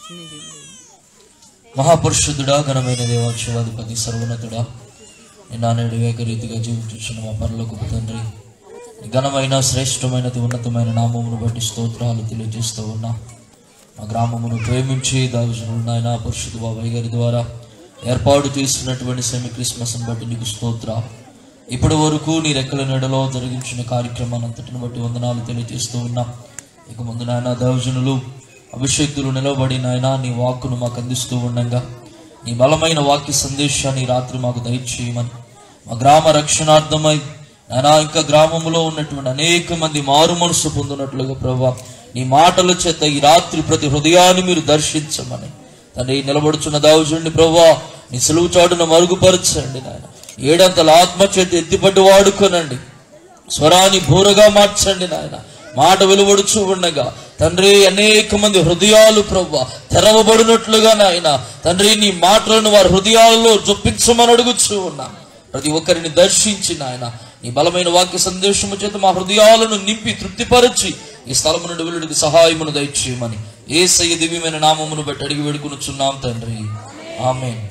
మహాపురుషుద్ధుడా ఘనమైన దేవాక్షవాధిపతి సర్వోన్నతుడా నిన్న నేడు ఏకరీతిగా జీవించున్న మా పరలోకపు తండ్రి నీ ఘనమైన శ్రేష్టమైనది ఉన్నతమైన నామమును బట్టి స్తోత్రాలు తెలియజేస్తూ ఉన్నా మా గ్రామమును ప్రేమించి దావిజనులు నాయన పరిశుద్ధ బాబాయ్ గారి ద్వారా ఏర్పాటు చేస్తున్నటువంటి సెమీ క్రిస్మస్ని బట్టి నీకు స్తోత్ర ఇప్పటి వరకు నీ రెక్కల నెడలో జరిగించిన కార్యక్రమాన్ని అంతటిని బట్టి వందనాలు తెలియజేస్తూ ఉన్నా ఇక ముందు నాయన దైవజనులు అభిషేక్తులు నిలబడి నాయన నీ వాక్కును మాకు అందిస్తూ ఉండగా నీ బలమైన వాక్య సందేశాన్ని ఈ రాత్రి మాకు దయచేయమని మా గ్రామ రక్షణార్థమై నాయనా ఇంకా గ్రామంలో ఉన్నటువంటి అనేక మంది మారు మనసు పొందినట్లుగా ప్రభా నీ మాటల చేత ఈ రాత్రి ప్రతి హృదయాన్ని మీరు దర్శించమని తండ్రి నిలబడుచున్న దావుజుడిని ప్రభా నీ సులువు చాటును మరుగుపరచండి నాయన ఏడంతల ఆత్మ చేత ఎత్తిపట్టి వాడుకోనండి స్వరాన్ని బూరగా మార్చండి నాయన మాట వెలువడుచు ఉండగా తండ్రి అనేక మంది హృదయాలు ప్రభు తెరవబడినట్లుగా నాయన తండ్రి నీ మాటలను వారి హృదయాలలో జొప్పించమని అడుగుచూ ఉన్నా ప్రతి ఒక్కరిని దర్శించి నాయన నీ బలమైన వాక్య సందేశము చేత మా హృదయాలను నింపి తృప్తిపరచి ఈ స్థలము నుండి వెలుడికి సహాయమును దయచేయమని ఏ సయ్య దివ్యమైన నామమును బట్టి అడిగి వేడుకునుచున్నాం తండ్రి ఆమెన్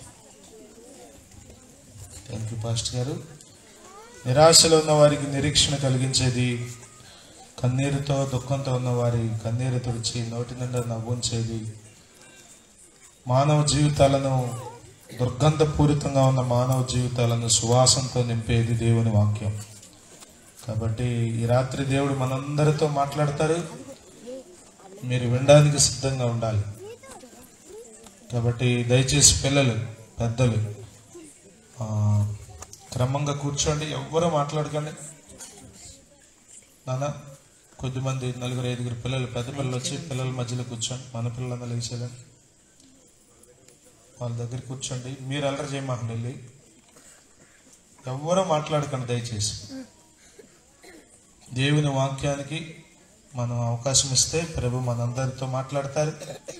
థ్యాంక్ యూ పాస్టర్ గారు నిరాశలో ఉన్న వారికి నిరీక్షణ కలిగించేది కన్నీరుతో దుఃఖంతో ఉన్న వారి కన్నీరు తుడిచి నోటి నిండా నవ్వుంచేది మానవ జీవితాలను దుర్గంధపూరితంగా ఉన్న మానవ జీవితాలను సువాసంతో నింపేది దేవుని వాక్యం కాబట్టి ఈ రాత్రి దేవుడు మనందరితో మాట్లాడతారు మీరు వినడానికి సిద్ధంగా ఉండాలి కాబట్టి దయచేసి పిల్లలు పెద్దలు ఆ, క్రమంగా కూర్చోండి ఎవ్వరూ మాట్లాడకండి నాన్న కొద్దిమంది నలుగురు ఐదుగురు పిల్లలు పెద్ద పిల్లలు వచ్చి పిల్లల మధ్యలో కూర్చోండి మన పిల్లలందరూ లేచేదండి వాళ్ళ దగ్గర కూర్చోండి మీరు అల్లరి చేయమాకండి వెళ్ళి ఎవ్వరూ మాట్లాడకండి దయచేసి దేవుని వాక్యానికి మనం అవకాశం ఇస్తే ప్రభు మనందరితో మాట్లాడతారు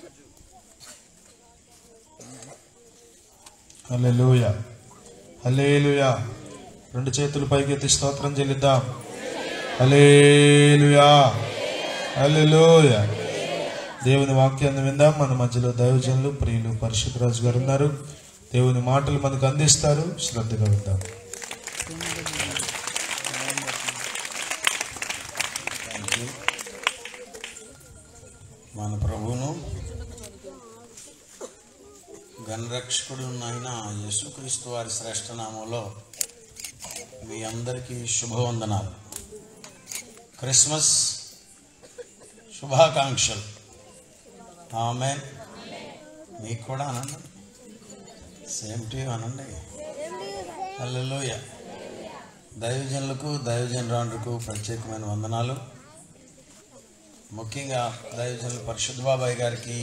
హల్లెలూయా హల్లెలూయా రెండు చేతులు పైకెత్తి స్తోత్రం చెల్లిద్దాం హల్లెలూయా హల్లెలూయా దేవుని వాక్యాన్ని విందాం మన మధ్యలో దైవజనులు ప్రియులు పరిశుద్ధరాజు గారు ఉన్నారు దేవుని మాటలు మనకు అందిస్తారు శ్రద్ధగా విందాం మన ప్రభువును గణరక్షకుడు అయిన యేసుక్రీస్తు వారి శ్రేష్ఠ నామంలో మీ అందరికీ శుభవందనాలు క్రిస్మస్ శుభాకాంక్షలు ఆమె మీకు కూడా అనండి సేమ్ టు అనండి హల్లెలూయా దైవజనులకు దైవజనరాండ్రకు ప్రత్యేకమైన వందనాలు ముఖ్యంగా దైవజనులు పరిశుద్ధ బాబాయ్ గారికి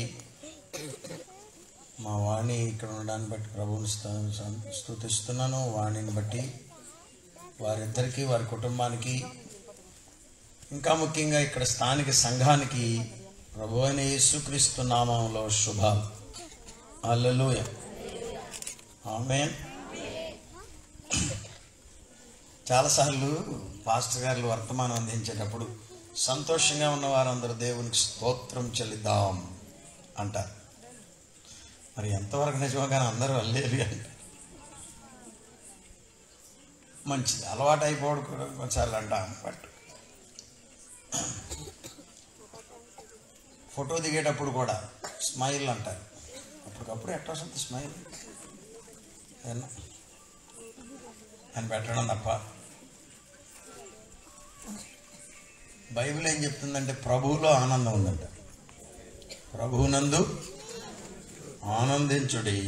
మా వాణి ఇక్కడ ఉండడాన్ని బట్టి ప్రభువుని స్తు- సం- స్తుతిస్తున్నాను వాణిని బట్టి వారిద్దరికీ వారి కుటుంబానికి ఇంకా ముఖ్యంగా ఇక్కడ స్థానిక సంఘానికి ప్రభు అయిన యేసుక్రీస్తు నామంలో శుభాలు అల్లెలూయ ఆమెన్ చాలాసార్లు పాస్టర్ గారు వర్తమానం అందించేటప్పుడు సంతోషంగా ఉన్న వారందరూ దేవునికి స్తోత్రం చెల్లిద్దాం అంటారు మరి ఎంతవరకు నిజమో కానీ అందరూ అల్లేరు అంటారు మంచిది అలవాటు అయిపోవడం కూడా కొన్నిసార్లు అంటాం బట్ ఫోటో దిగేటప్పుడు కూడా స్మైల్ అంటారు అప్పటికప్పుడు ఎట్లా వస్తుంది స్మైల్ ఏమన్నా? అని పెట్టడం తప్ప బైబిల్ ఏం చెప్తుందంటే ప్రభువులో ఆనందం ఉందంట ప్రభువునందు ఆనందించుడి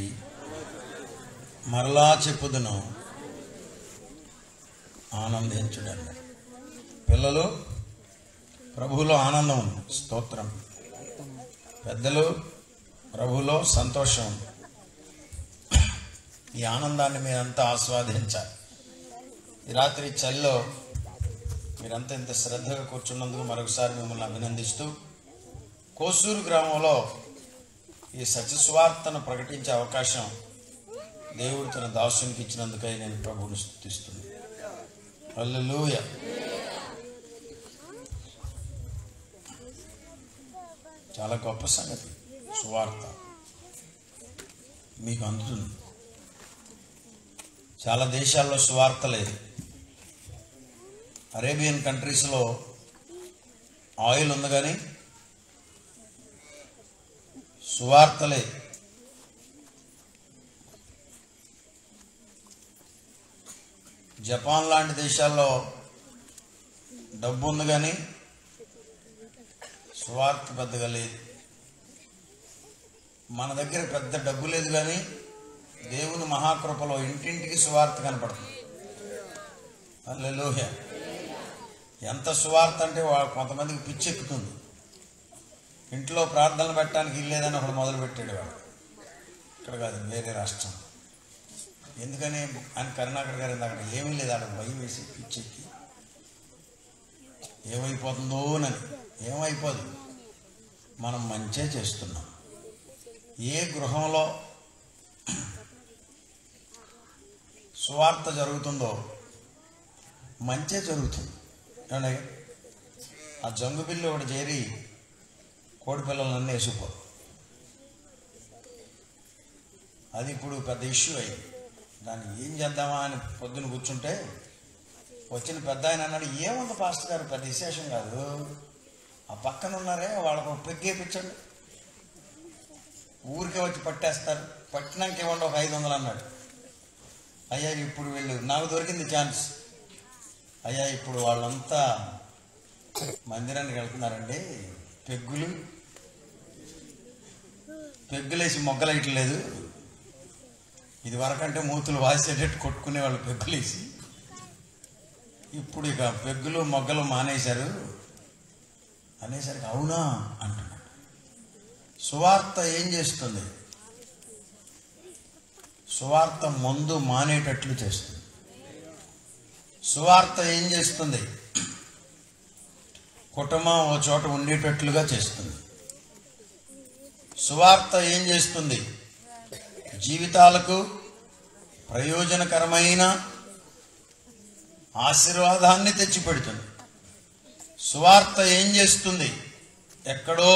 మరలా చెప్పుదును ఆనందించుడి అన్నాడు పిల్లలు ప్రభువులో ఆనందం ఉంది స్తోత్రం పెద్దలు ప్రభువులో సంతోషం ఉంది ఈ ఆనందాన్ని మీరంతా ఆస్వాదించాలి ఈ రాత్రి చలిలో మీరంతా ఇంత శ్రద్ధగా కూర్చున్నందుకు మరొకసారి మిమ్మల్ని అభినందిస్తూ కోసూరు గ్రామంలో ఈ సత్యస్వార్తను ప్రకటించే అవకాశం దేవుడు తన దాసునికి ఇచ్చినందుకై నేను ప్రభువుని స్థుతిస్తున్నాను హల్లెలూయ చాలా గొప్ప సంగతి సువార్త మీకు అందుతుంది చాలా దేశాల్లో సువార్త లేదు అరేబియన్ కంట్రీస్లో ఆయిల్ ఉంది కానీ సువార్త లేదు జపాన్ లాంటి దేశాల్లో డబ్బు ఉంది కానీ సువార్త పెద్దగా లేదు మన దగ్గర పెద్ద డబ్బు లేదు కానీ దేవుని మహాకృపలో ఇంటింటికి సువార్త కనపడుతుంది అల్లెలోహ ఎంత సువార్త అంటే వా- కొంతమందికి పిచ్చెక్కుతుంది ఇంట్లో ప్రార్థనలు పెట్టడానికి ఇల్లేదని ఒకడు మొదలు పెట్టాడు వాడు ఇక్కడ కాదు వేరే రాష్ట్రం ఎందుకని ఆయన కరుణాకర్ గారు అక్కడ ఏమీ లేదు ఆడ భయం వేసి పిచ్చెక్కి ఏమైపోతుందోనని ఏమైపోదు మనం మంచే చేస్తున్నాం ఏ గృహంలో సువార్త జరుగుతుందో మంచే జరుగుతుంది ఏమండి ఆ జంగు బిల్లు ఒకటి చేరి కోడి పిల్లలన్నీ వేసిపోరు అది ఇప్పుడు పెద్ద ఇష్యూ అయింది దాన్ని ఏం చేద్దామా అని పొద్దున కూర్చుంటే వచ్చిన పెద్ద ఆయన అన్నాడు ఏముంది పాస్టర్ గారు పెద్ద విశేషం కాదు ఆ పక్కన ఉన్నారే వాళ్ళకు ఒక పెగ్గేపించండి ఊరికే వచ్చి పట్టేస్తారు పట్టినాక ఇవ్వండి ఒక ఐదు వందలు అన్నాడు అయ్యా ఇప్పుడు వీళ్ళు నాకు దొరికింది ఛాన్స్ అయ్యా ఇప్పుడు వాళ్ళంతా మందిరానికి వెళ్తున్నారండి పెగ్గులు పెగ్గులేసి మొగ్గలయట్లేదు ఇది వరకంటే మూతులు వాసేటట్టు కొట్టుకునే వాళ్ళు పెగ్గులేసి ఇప్పుడు ఇక పెగ్గులు మొగ్గలు మానేశారు అనేసరికి అవునా అంటున్నాడు సువార్త ఏం చేస్తుంది సువార్త మందు మానేటట్లు చేస్తుంది సువార్త ఏం చేస్తుంది కుటుంబం ఓ చోట ఉండేటట్లుగా చేస్తుంది సువార్త ఏం చేస్తుంది జీవితాలకు ప్రయోజనకరమైన ఆశీర్వాదాన్ని తెచ్చిపెడుతుంది సువార్త ఏం చేస్తుంది ఎక్కడో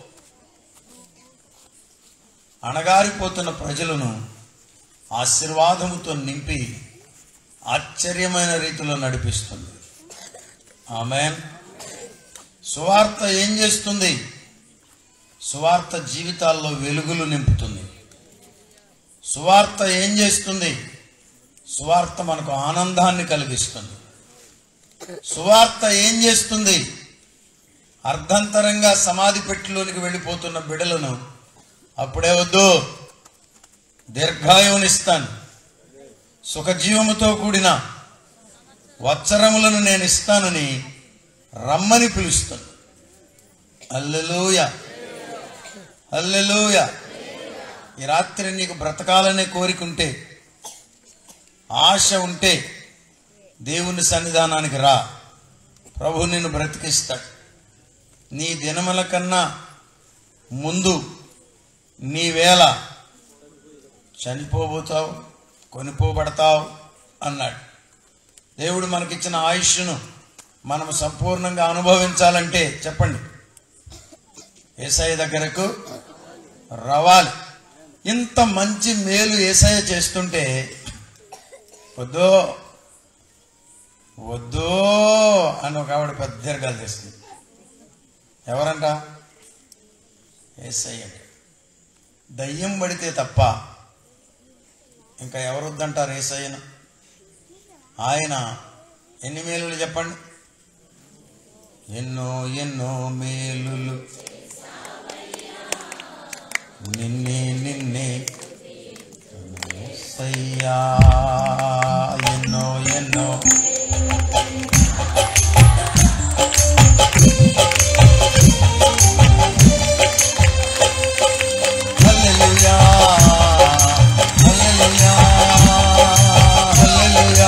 అణగారిపోతున్న ప్రజలను ఆశీర్వాదముతో నింపి ఆశ్చర్యమైన రీతిలో నడిపిస్తుంది ఆమె సువార్త ఏం చేస్తుంది సువార్త జీవితాల్లో వెలుగులు నింపుతుంది సువార్త ఏం చేస్తుంది సువార్త మనకు ఆనందాన్ని కలిగిస్తుంది సువార్త ఏం చేస్తుంది అర్ధంతరంగా సమాధి పెట్టిలోనికి వెళ్ళిపోతున్న బిడలను అప్పుడే వద్దు దీర్ఘాయువునిస్తాను సుఖజీవముతో కూడిన వత్సరములను నేను ఇస్తానని రమ్మని పిలుస్తాను అల్లెలూయ అల్లెలూయ ఈ రాత్రి నీకు బ్రతకాలనే కోరికుంటే ఆశ ఉంటే దేవుని సన్నిధానానికి రా ప్రభు నిన్ను బ్రతికిస్తాడు నీ దినముల కన్నా ముందు నీ వేళ చనిపోబోతావు కొనిపోబడతావు అన్నాడు దేవుడు మనకిచ్చిన ఆయుష్ను మనం సంపూర్ణంగా అనుభవించాలంటే చెప్పండి ఏసఐ దగ్గరకు రావాలి ఇంత మంచి మేలు ఏసఐ చేస్తుంటే వద్దు వద్దు అని ఒక ఆవిడ పెద్ద దీర్ఘాలు తెస్తుంది ఎవరంట ఏసఐ అంటే దయ్యం పడితే తప్ప ఇంకా ఎవరు వద్దంటారు ఏసయ్యను ఆయన ఎన్ని మేలులు చెప్పండి ఎన్నో ఎన్నో మేలులు నిన్నే నిన్నే యేసయ్యా ఎన్నో ఎన్నో హల్లెలూయా హల్లెలూయా హల్లెలూయా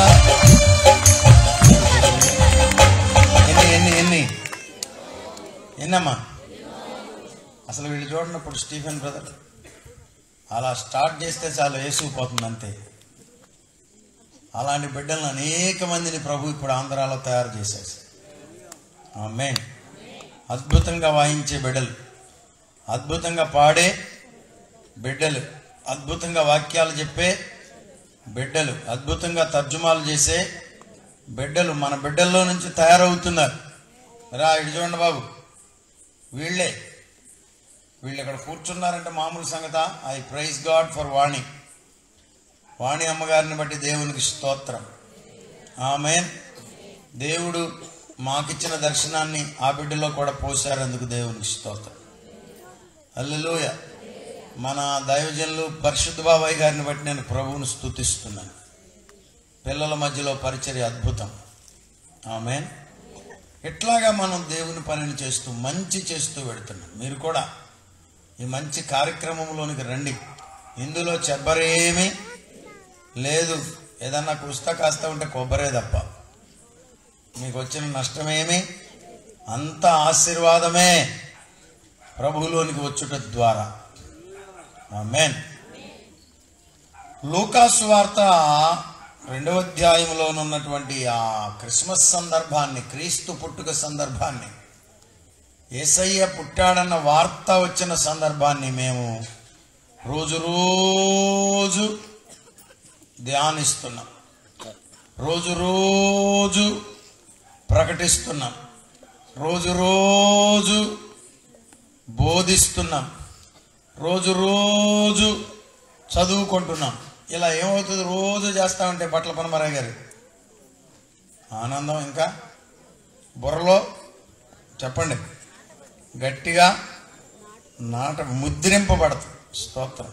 ఎన్ని ఎన్ని ఎన్ని ఎన్నమ్మా అసలు వీళ్ళు చూడండి ఇప్పుడు స్టీఫెన్ బ్రదర్ అలా స్టార్ట్ చేస్తే చాలు వేసుకుపోతుంది అంతే అలాంటి బిడ్డలను అనేక మందిని ప్రభు ఇప్పుడు ఆంధ్రాలో తయారు చేసేసి ఆమె అద్భుతంగా వాయించే బిడ్డలు అద్భుతంగా పాడే బిడ్డలు అద్భుతంగా వాక్యాలు చెప్పే బిడ్డలు అద్భుతంగా తర్జుమాలు చేసే బిడ్డలు మన బిడ్డల్లో నుంచి తయారవుతున్నారు రా ఇటు చూడండి బాబు వీళ్ళే వీళ్ళు ఇక్కడ కూర్చున్నారంటే మామూలు సంగత I praise God for Vani Vani అమ్మగారిని బట్టి దేవునికి స్తోత్రం ఆమె దేవుడు మాకిచ్చిన దర్శనాన్ని ఆ బిడ్డలో కూడా పోశారు అందుకు దేవునికి స్తోత్రం అల్లెలూయ మన దైవజనులు పరిశుద్ధ బాబాయ్ గారిని బట్టి నేను ప్రభువును స్తుతిస్తున్నాను పిల్లల మధ్యలో పరిచర్య అద్భుతం ఆమె ఇట్లాగా మనం దేవుని పనిని చేస్తూ మంచి చేస్తూ వెళుతున్నాం మీరు కూడా ఈ మంచి కార్యక్రమంలోనికి రండి ఇందులో చెబ్బరేమీ లేదు ఏదన్నా కుస్తా కాస్తా ఉంటే కొబ్బరే తప్ప మీకు వచ్చిన నష్టమేమి అంత ఆశీర్వాదమే ప్రభువులోనికి వచ్చుట ద్వారా ఆమేన్ లూకాసు వార్త రెండవ అధ్యాయంలో ఉన్నటువంటి ఆ క్రిస్మస్ సందర్భాన్ని క్రీస్తు పుట్టుక సందర్భాన్ని ఏసయ్య పుట్టాడన్న వార్త వచ్చిన సందర్భాన్ని మేము రోజు రోజు ధ్యానిస్తున్నాం రోజు రోజు ప్రకటిస్తున్నాం రోజు రోజు బోధిస్తున్నాం రోజు రోజు చదువుకుంటున్నాం ఇలా ఏమవుతుంది రోజు చేస్తా ఉంటే బట్టల పనమరాయ్ గారు ఆనందం ఇంకా బుర్రలో చెప్పండి గట్టిగా నాట ముద్రింపబడదు స్తోత్రం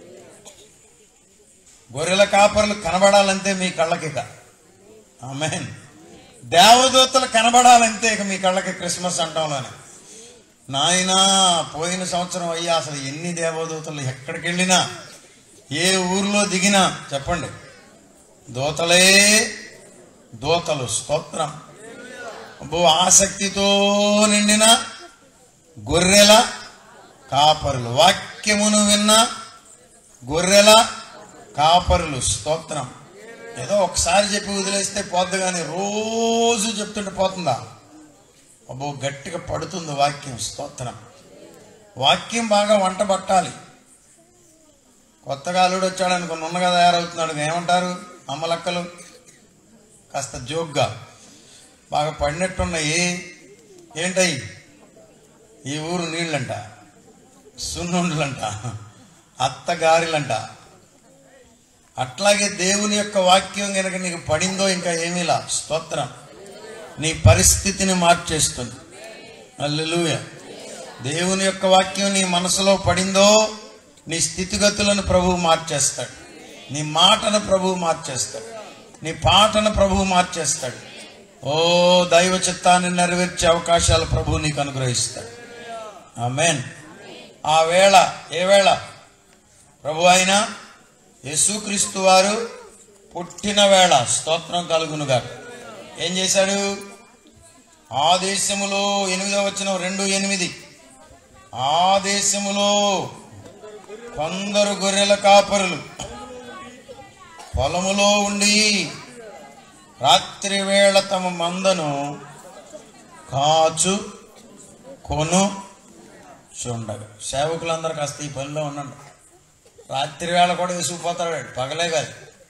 గొర్రెల కాపర్లు కనబడాలంటే మీ కళ్ళకిక ఆమెన్ దేవదూతలు కనబడాలంటే ఇక మీ కళ్ళకి క్రిస్మస్ అంటాంలోనే నాయనా పోయిన సంవత్సరం అయ్యా అసలు ఎన్ని దేవదూతలు ఎక్కడికి వెళ్ళినా ఏ ఊర్లో దిగినా చెప్పండి దూతలే దూతలు స్తోత్రం అబ్బో ఆసక్తితో నిండిన గొర్రెల కాపరులు వాక్యమును విన్న గొర్రెల కాపరులు స్తోత్రం ఏదో ఒకసారి చెప్పి వదిలేస్తే పోద్ది కానీ రోజు చెప్తుంటే పోతుందా అబ్బో గట్టిగా పడుతుంది వాక్యం స్తోత్రం వాక్యం బాగా వంట పట్టాలి కొత్తగా అల్లుడు వచ్చాడు అనుకో నున్నగా తయారవుతున్నాడు ఏమంటారు అమ్మలక్కలు కాస్త జోక్గా బాగా పడినట్టున్నాయి ఏంటయి ఈ ఊరు నీళ్ళంట సున్నుండులంట అత్తగారిలంట అట్లాగే దేవుని యొక్క వాక్యం కనుక నీకు పడిందో ఇంకా ఏమీలా స్తోత్రం నీ పరిస్థితిని మార్చేస్తుంది అల్లెలూయ దేవుని యొక్క వాక్యం నీ మనసులో పడిందో నీ స్థితిగతులను ప్రభువు మార్చేస్తాడు నీ మాటను ప్రభువు మార్చేస్తాడు నీ పాటను ప్రభువు మార్చేస్తాడు ఓ దైవ చిత్తాన్ని నెరవేర్చే అవకాశాలు ప్రభువు నీకు అనుగ్రహిస్తాడు ఆమెన్ ఆ వేళ ఏ వేళ ప్రభు అయినా యేసుక్రీస్తు వారు పుట్టిన వేళ స్తోత్రం కలుగునుగా ఏం చేశాడు ఆ దేశములో ఎనిమిదో వచ్చిన రెండు ఎనిమిది ఆ దేశములో కొందరు గొర్రెల కాపరులు పొలములో ఉండి రాత్రి వేళ తమ మందను కాచు కొను చూడగా సేవకులందరూ కాస్త ఈ పనిలో ఉండండి రాత్రి వేళ కూడా వేసుకుపోతాడు వాడు. పగలే కాదు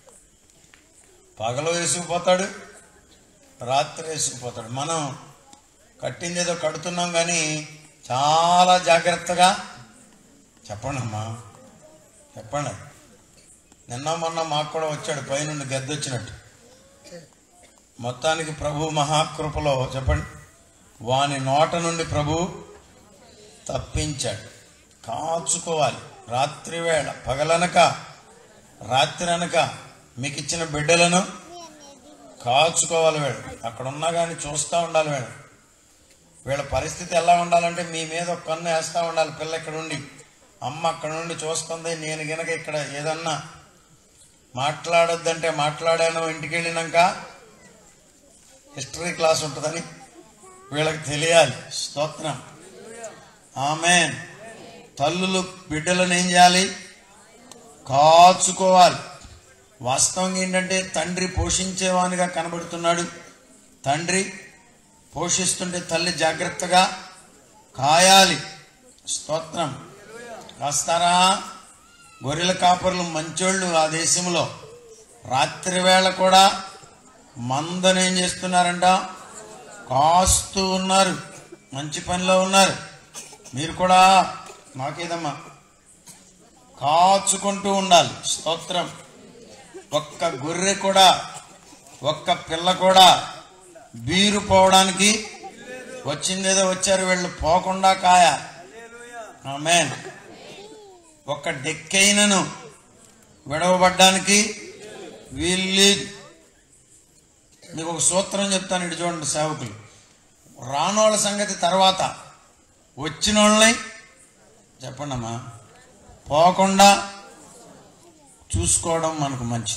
పగలు వేసుకుపోతాడు రాత్రి వేసుకుపోతాడు మనం కట్టింది ఏదో కడుతున్నాం కానీ చాలా జాగ్రత్తగా చెప్పండి అమ్మా చెప్పండి నిన్న మొన్న మాకు కూడా వచ్చాడు పైనుండి గద్దొచ్చినట్టు మొత్తానికి ప్రభు మహాకృపలో చెప్పండి వాని నోట నుండి ప్రభు తప్పించాడు కాచుకోవాలి రాత్రి వేళ పగలనక రాత్రి అనక మీకు ఇచ్చిన బిడ్డలను కాచుకోవాలి వీళ్ళు అక్కడ ఉన్నా కానీ చూస్తూ ఉండాలి వీళ్ళు వీళ్ళ పరిస్థితి ఎలా ఉండాలంటే మీ మీద ఒక కన్ను వేస్తూ ఉండాలి పిల్ల ఇక్కడ ఉండి అమ్మ అక్కడ నుండి చూస్తుంది నేను గనక ఇక్కడ ఏదన్నా మాట్లాడొద్దంటే మాట్లాడాను ఇంటికి వెళ్ళినాక హిస్టరీ క్లాస్ ఉంటుందని వీళ్ళకి తెలియాలి స్తోత్రం ఆమెన్ తల్లులు బిడ్డలను ఏం చేయాలి కాచుకోవాలి వాస్తవంగా ఏంటంటే తండ్రి పోషించేవానిగా కనబడుతున్నాడు తండ్రి పోషిస్తుంటే తల్లి జాగ్రత్తగా కాయాలి స్తోత్రం కాస్తారా గొర్రెల కాపరులు మంచోళ్ళు ఆ దేశంలో రాత్రి వేళ కూడా మందను ఏం చేస్తున్నారంట కాస్తూ ఉన్నారు మంచి పనిలో ఉన్నారు మీరు కూడా మాకేదమ్మా కాచుకుంటూ ఉండాలి స్తోత్రం ఒక్క గొర్రె కూడా ఒక్క పిల్ల కూడా బీరు పోవడానికి వచ్చిందేదో వచ్చారు వీళ్ళు పోకుండా కాయ ఆమేన్ ఒక్క డెక్కైనను విడవబడ్డానికి వీళ్ళు మీకు ఒక సూత్రం చెప్తాను ఇటు చూడండి సేవకులు రానోళ్ళ సంగతి తర్వాత వచ్చిన వాళ్ళని చెప్పండి అమ్మా పోకుండా చూసుకోవడం మనకు మంచిది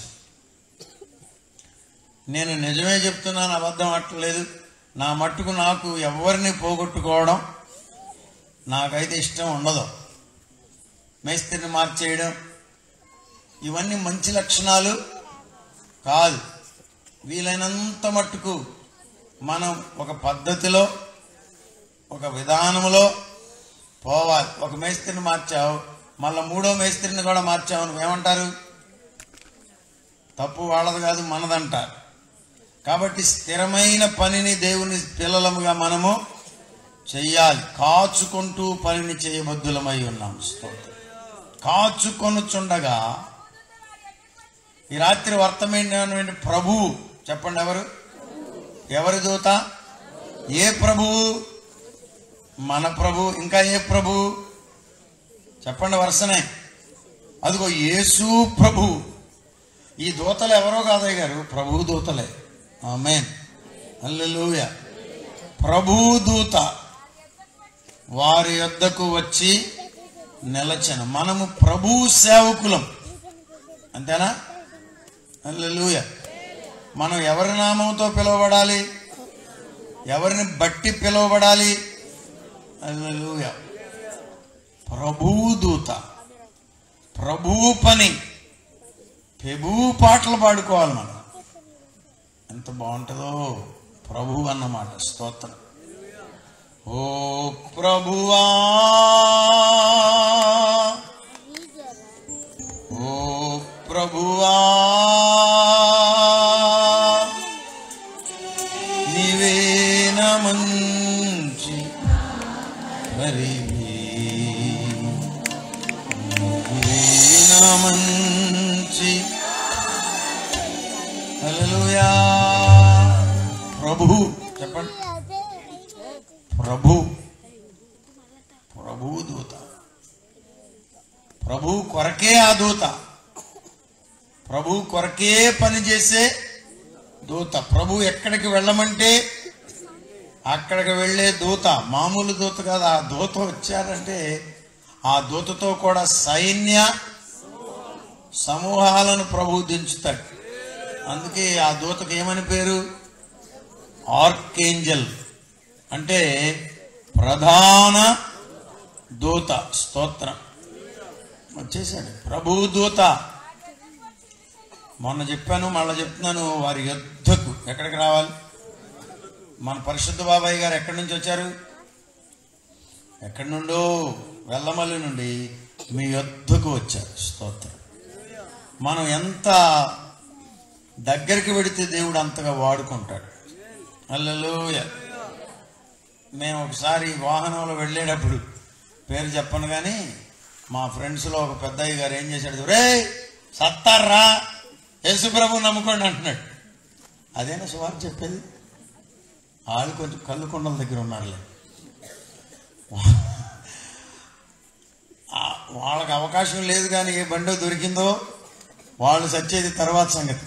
నేను నిజమే చెప్తున్నాను అబద్ధం అట్టలేదు నా మట్టుకు నాకు ఎవరిని పోగొట్టుకోవడం నాకైతే ఇష్టం ఉండదు మేస్త్రిని మార్చేయడం ఇవన్నీ మంచి లక్షణాలు కాదు వీలైనంత మట్టుకు మనం ఒక పద్ధతిలో ఒక విధానంలో పోవాలి ఒక మేస్త్రిని మార్చావు మళ్ళీ మూడో మేస్త్రిని కూడా మార్చావు నువ్వేమంటారు తప్పు వాళ్ళది కాదు మనదంటారు కాబట్టి స్థిరమైన పనిని దేవుని పిల్లలముగా మనము చెయ్యాలి కాచుకుంటూ పనిని చేయబద్దులమై ఉన్నాం స్తోత్రం కాచుకొనుచుండగా ఈ రాత్రి వర్తమైనటువంటి ప్రభువు చెప్పండి ఎవరు ఎవరి దూత ఏ ప్రభువు మన ప్రభు ఇంకా ఏ ప్రభు చెప్పండి వరుసనే అదిగో యేసు ప్రభు ఈ దూతలు ఎవరో కాదయ్య గారు ప్రభు దూతలే ఆమెన్ అల్లెలూయ ప్రభు దూత వారి యొద్దకు వచ్చి నిలచను మనము ప్రభు సేవకులం అంతేనా అల్లెలూయ మనం ఎవరి నామంతో పిలువబడాలి ఎవరిని బట్టి పిలువబడాలి అల్లెలూయ ప్రభు దూత ప్రభు పని ప్రభు పాటలు పాడుకోవాలి మనం ఎంత బాగుంటుందో ప్రభు అన్నమాట స్తోత్రం ఓ ప్రభువా ఓ ప్రభువా నీవేన మంచి హరివి నీవేన మంచి హల్లెలూయా ప్రభు చెప్పండి ప్రభు ప్రభు దూత ప్రభు కొరకే ఆ దూత ప్రభు కొరకే పని చేసే దూత ప్రభు ఎక్కడికి వెళ్ళమంటే అక్కడికి వెళ్ళే దూత మామూలు దూత కాదు ఆ దూత వచ్చారంటే ఆ దూతతో కూడా సైన్య సమూహాలను ప్రభు దించుతాడు అందుకే ఆ దూతకు ఏమని పేరు ఆర్కేంజల్ అంటే ప్రధాన దూత స్తోత్రం వచ్చేసాడు ప్రభు దూత మొన్న చెప్పాను మళ్ళీ చెప్తున్నాను వారి యుద్ధకు ఎక్కడికి రావాలి మన పరిశుద్ధ బాబాయ్ గారు ఎక్కడి నుంచి వచ్చారు ఎక్కడి నుండో వెల్లమల్లి నుండి మీ యుద్ధకు వచ్చారు స్తోత్రం మనం ఎంత దగ్గరికి వెడితే దేవుడు అంతగా వాడుకుంటాడు అల్లెలూయ మేము ఒకసారి వాహనంలో వెళ్ళేటప్పుడు పేరు చెప్పను కానీ మా ఫ్రెండ్స్లో ఒక పెద్దయ్య గారు ఏం చేశాడు రే సత్తారా యేసుప్రభు నమ్ముకోండి అంటున్నాడు అదేనా సువారు చెప్పేది వాళ్ళు కొంచెం కళ్ళు కొండల దగ్గర ఉన్నారులే ఆ, వాళ్ళకి అవకాశం లేదు కానీ ఏ బండో దొరికిందో వాళ్ళు సచ్చేది తర్వాత సంగతి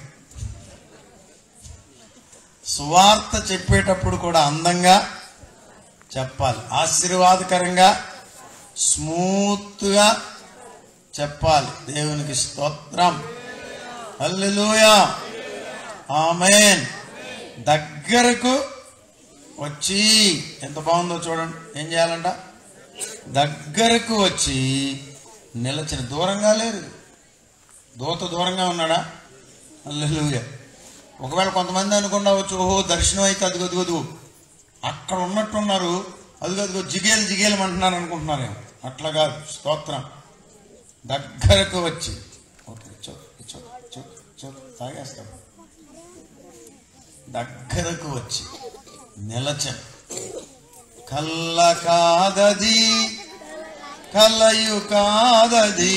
సువార్త చెప్పేటప్పుడు కూడా అందంగా చెప్పాలి ఆశీర్వాదకరంగా స్మూత్గా చెప్పాలి దేవునికి స్తోత్రం హల్లెలూయా ఆమెన్ దగ్గరకు వచ్చి ఎంత బాగుందో చూడండి ఏం చేయాలంట దగ్గరకు వచ్చి నిలచిన దూరంగా లేరు దూత దూరంగా ఉన్నాడా హల్లెలూయా ఒకవేళ కొంతమంది అనుకుండవచ్చు ఓహో దర్శనం అయితే అదిగో అదిగో అదిగో అక్కడ ఉన్నట్టున్నారు అదిగో అదిగో జిగేలు జిగేలు అంటున్నారు అనుకుంటున్నారేమో అట్లా కాదు స్తోత్రం దగ్గరకు వచ్చి ఓకే చోక్ చోక్ చోక్ చోక్ తాగేస్తాం దగ్గరకు వచ్చి నిలచను కల్ల కాదది కలయు కాదది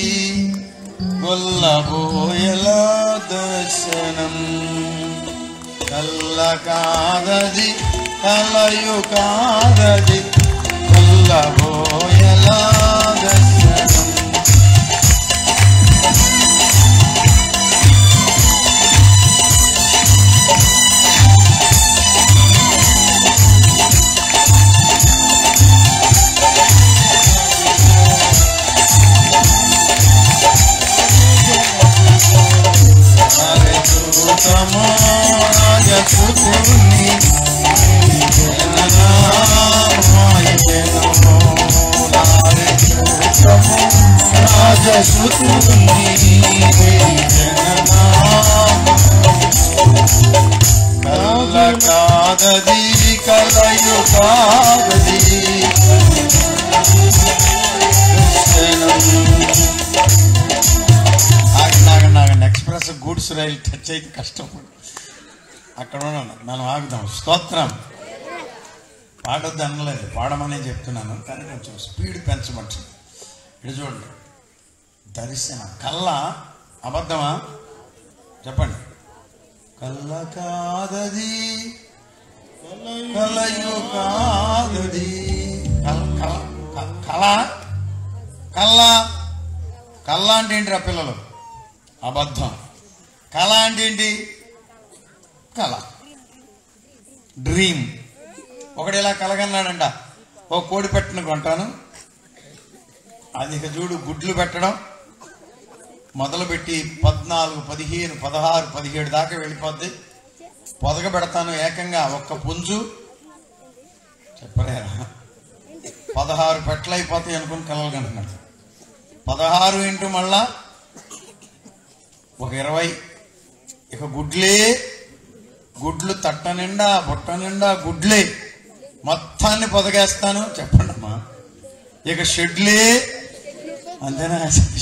గొల్లబోయల దర్శనం కల్ల కాదది కలయు కాదది గొల్లబోయల దర్శనం హరే దూతమో రాజసుతుని జననామాయ జనమో హరే దూతమో రాజసుతుని కల్ల కాదది కలయు కాదది ఆగండి ఆగండి ఆగండి ఎక్స్ప్రెస్ గూడ్స్ రైలు టచ్ అయితే కష్టం అక్కడ ఉన్నాను మనం ఆగుదాం స్తోత్రం పాడొద్దు అనలేదు పాడమనే చెప్తున్నాను కానీ కొంచెం స్పీడ్ పెంచమంటుంది ఇటు చూడండి దర్శనం కళ్ళ అబద్ధమా చెప్పండి కళ్ళ కాదది కలయు కాదది కల కల కళ కళ్ళ కళ్ళ అంటే ఏంటి రా పిల్లలు అబద్ధం కళ అంటే ఏంటి కళ డ్రీమ్ ఒకడు ఇలా కలగన్నాడంట ఓ కోడి పెట్టిన కొంటాను అది ఇక చూడు గుడ్లు పెట్టడం మొదలుపెట్టి పద్నాలుగు పదిహేను పదహారు పదిహేడు దాకా వెళ్ళిపోద్ది పొదగ పెడతాను ఏకంగా ఒక్క పుంజు చెప్పలేరా పదహారు పెట్టలు అయిపోతాయి అనుకుని కలగంటున్నాడు పదహారు ఇంటూ మళ్ళా ఒక ఇరవై ఇక గుడ్లే గుడ్లు తట్ట నిండా బుట్ట నిండా గుడ్లే మొత్తాన్ని పొదగేస్తాను చెప్పండి అమ్మా ఇక షెడ్లే అంతేనా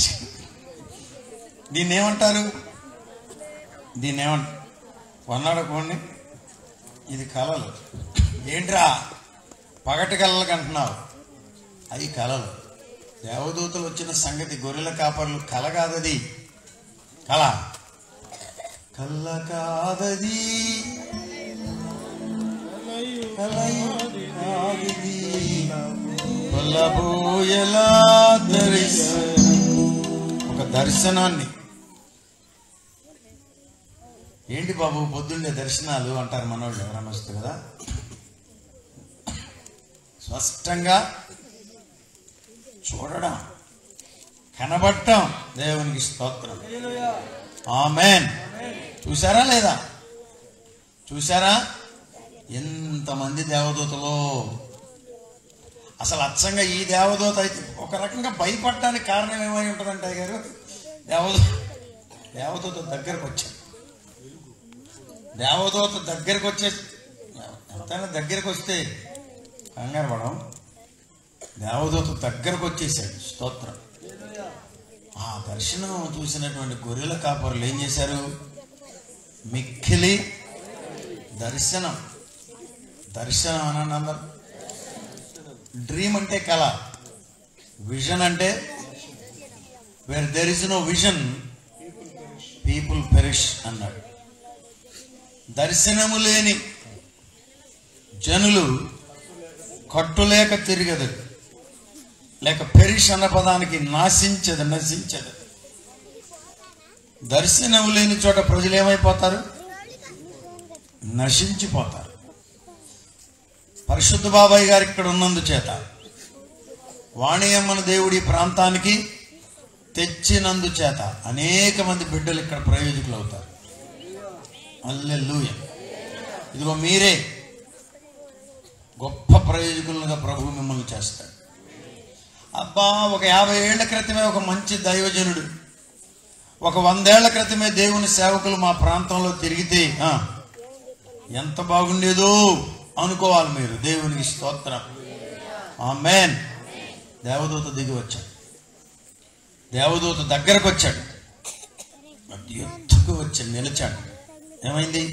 దీన్ని ఏమంటారు దీన్ని ఏమంటారు కొన్నాడు కొన్ని ఇది కళలు ఏంట్రా పగటి కళలకు అంటున్నావు అవి కళలు దేవదూతలు వచ్చిన సంగతి గొర్రెల కాపర్లు కల కాదది కళ కళ్ళ కాదది కలయు కాదది కొల్లబోయలా దర్శనం ఒక దర్శనాన్ని ఏంటి బాబు పొద్దున్నే దర్శనాలు అంటారు మనోళ్ళు ఎవరైనా వస్తే కదా స్పష్టంగా చూడడం కనబడటం దేవునికి స్తోత్రం ఆమెన్ చూసారా లేదా చూసారా ఎంతమంది దేవదూతలో అసలు అచ్చంగా ఈ దేవదూత అయితే ఒక రకంగా భయపడడానికి కారణం ఏమై ఉంటుందంటే గారు దేవదూ దేవదూత దగ్గరకు వచ్చాడు దేవదూత దగ్గరకు వచ్చే ఎంతైనా దగ్గరకు వస్తే కంగారు పడం దేవదూత దగ్గరకు వచ్చేసాడు స్తోత్రం ఆ దర్శనం చూసినటువంటి గొర్రెల కాపరులు ఏం చేశారు మిక్కిలి దర్శనం దర్శనం అనండి అందరు డ్రీమ్ అంటే కళ విజన్ అంటే where there is no vision people perish అన్నాడు దర్శనము లేని జనులు కట్టులేక తిరగదు లేక పెరిష్ అన్న పదానికి నాశించదు నశించదు దర్శనం లేని చోట ప్రజలు ఏమైపోతారు నశించిపోతారు పరిశుద్ధ బాబాయ్ గారు ఇక్కడ ఉన్నందు చేత వాణియమ్మన దేవుడి ప్రాంతానికి తెచ్చినందు చేత అనేక మంది బిడ్డలు ఇక్కడ ప్రయోజకులు అవుతారు అల్లెల్లుయ ఇదిగో మీరే గొప్ప ప్రయోజకులుగా ప్రభు మిమ్మల్ని చేస్తాడు అబ్బా ఒక యాభై ఏళ్ల క్రితమే ఒక మంచి దైవజనుడు ఒక వందేళ్ల క్రితమే దేవుని సేవకులు మా ప్రాంతంలో తిరిగితే ఆ, ఎంత బాగుండేదో అనుకోవాలి మీరు దేవునికి స్తోత్రం ఆమెన్ దేవదూత దిగి వచ్చాడు దేవదూత దగ్గరకు వచ్చాడు అది ఎత్తుకు వచ్చి నిలిచాడు ఏమైంది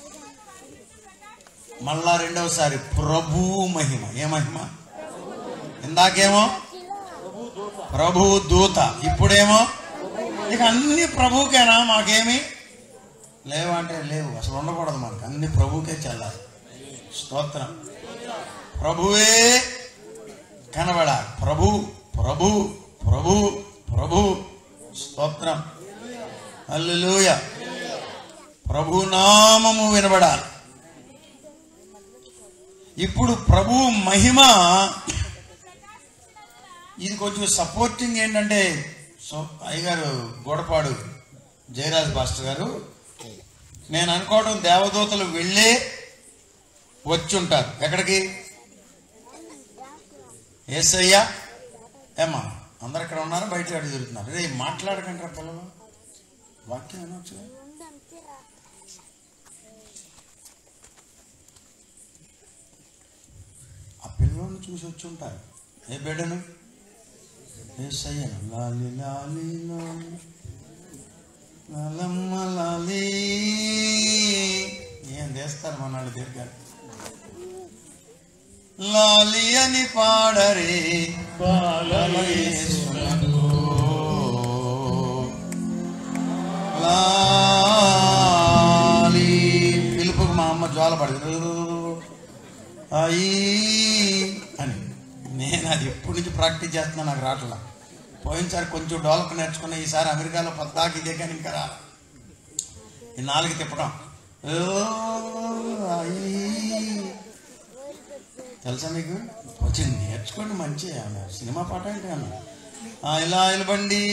మళ్ళా రెండవసారి ప్రభు మహిమ ఏ మహిమ ఇందాకేమో ప్రభు దూత ఇప్పుడేమో ఇక అన్ని ప్రభుకేనా మాకేమి లేవు అంటే లేవు అసలు ఉండకూడదు మనకు అన్ని ప్రభుకే చెల్లాలి స్తోత్రం ప్రభువే కనబడాలి ప్రభు ప్రభు ప్రభు ప్రభు స్తోత్రం అల్లుయ ప్రభు నామము వినబడాలి ఇప్పుడు ప్రభు మహిమ ఇది కొంచెం సపోర్టింగ్ ఏంటంటే సో అయ్యగారు గోడపాడు జయరాజ్ మాస్టర్ గారు నేను అనుకోవడం దేవదూతలు వెళ్ళే వచ్చి ఉంటారు ఎక్కడికి ఏసయ్యా ఏమ్మా అందరు ఇక్కడ ఉన్నారు బయట అడిగి తిరుగుతున్నారు రే మాట్లాడకండి రా పిల్లలు వాక్యం అనొచ్చు ఆ పిల్లల్ని చూసి వచ్చి ఉంటారు ఏ బిడ్డను ఏసయ్యను లాలి లాలి లాలి లాలమ్మ లాలి ఏం చేస్తారు మన వాళ్ళు దీర్ఘాలు లాలి అని పాడరే బాలయేసునకు. లాలి పిలుపుకు మా అమ్మ జ్వాల పడింది అయ్యి అని నేను అది ఎప్పటి నుంచి ప్రాక్టీస్ చేస్తున్నా నాకు రావట్లా పోయినసారి కొంచెం డోలక్ నేర్చుకున్న ఈసారి అమెరికాలో పద్దాకి ఇదే కానీ ఇంకా రా ఈ నాలుగు తిప్పడం ఓ, అయ్యి. తెలుసా మీకు వచ్చింది నేర్చుకోండి మంచి సినిమా పాట ఏంటి అన్న ఆ, ఇలా ఇలబండి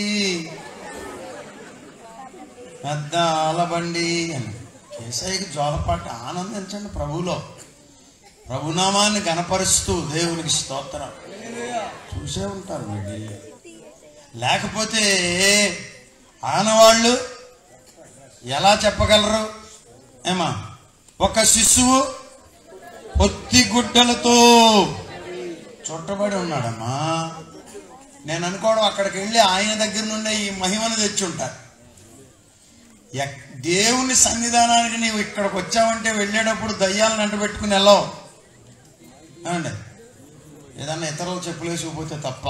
పెద్ద ఆలబండి అని కేసైకి జోలపాట ఆనందించండి ప్రభువులో ప్రభునామాన్ని గనపరుస్తూ దేవునికి స్తోత్రం చూసే ఉంటారు వీళ్ళు లేకపోతే ఆనవాళ్ళు ఎలా చెప్పగలరు ఏమా ఒక శిశువు పొత్తి గుడ్డలతో చుట్టబడి ఉన్నాడమ్మా నేను అనుకోవడం అక్కడికి వెళ్ళి ఆయన దగ్గర నుండే ఈ మహిమను తెచ్చి ఉంటారు ఎక్- దేవుని సన్నిధానానికి నీవు ఇక్కడికి వచ్చావంటే వెళ్ళేటప్పుడు దయ్యాలను అంట పెట్టుకుని వెళ్ళావు ఏమండి ఏదన్నా ఇతరులు చెప్పులేసిపోతే తప్ప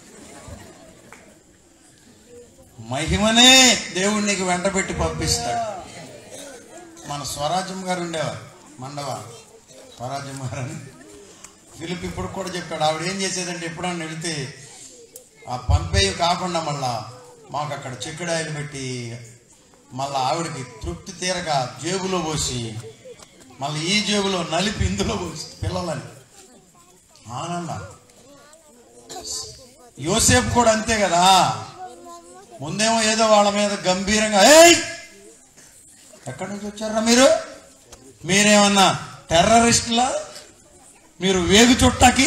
మహిమనే దేవుడు నీకు వెంట పెట్టి పంపిస్తాడు మన స్వరాజ్యం గారు ఉండేవారు మండవ స్వరాజ్యం గారు అని ఫిలిప్ ఇప్పుడు కూడా చెప్పాడు ఆవిడ ఏం చేసేదంటే ఎప్పుడన్నా వెళితే ఆ పంపేవి కాకుండా మళ్ళా మాకు అక్కడ చెక్కుడాయలు పెట్టి మళ్ళా ఆవిడకి తృప్తి తీరక జేబులో పోసి మళ్ళీ ఈ జేబులో నలిపి ఇందులో పోసి పిల్లలని ఆనందం యోసేపు కూడా అంతే కదా ముందేమో ఏదో వాళ్ళ మీద గంభీరంగా ఏయ్ ఎక్కడి నుంచి వచ్చారా మీరు మీరేమన్నా టెర్రరిస్టులా మీరు వేగు చుట్టకి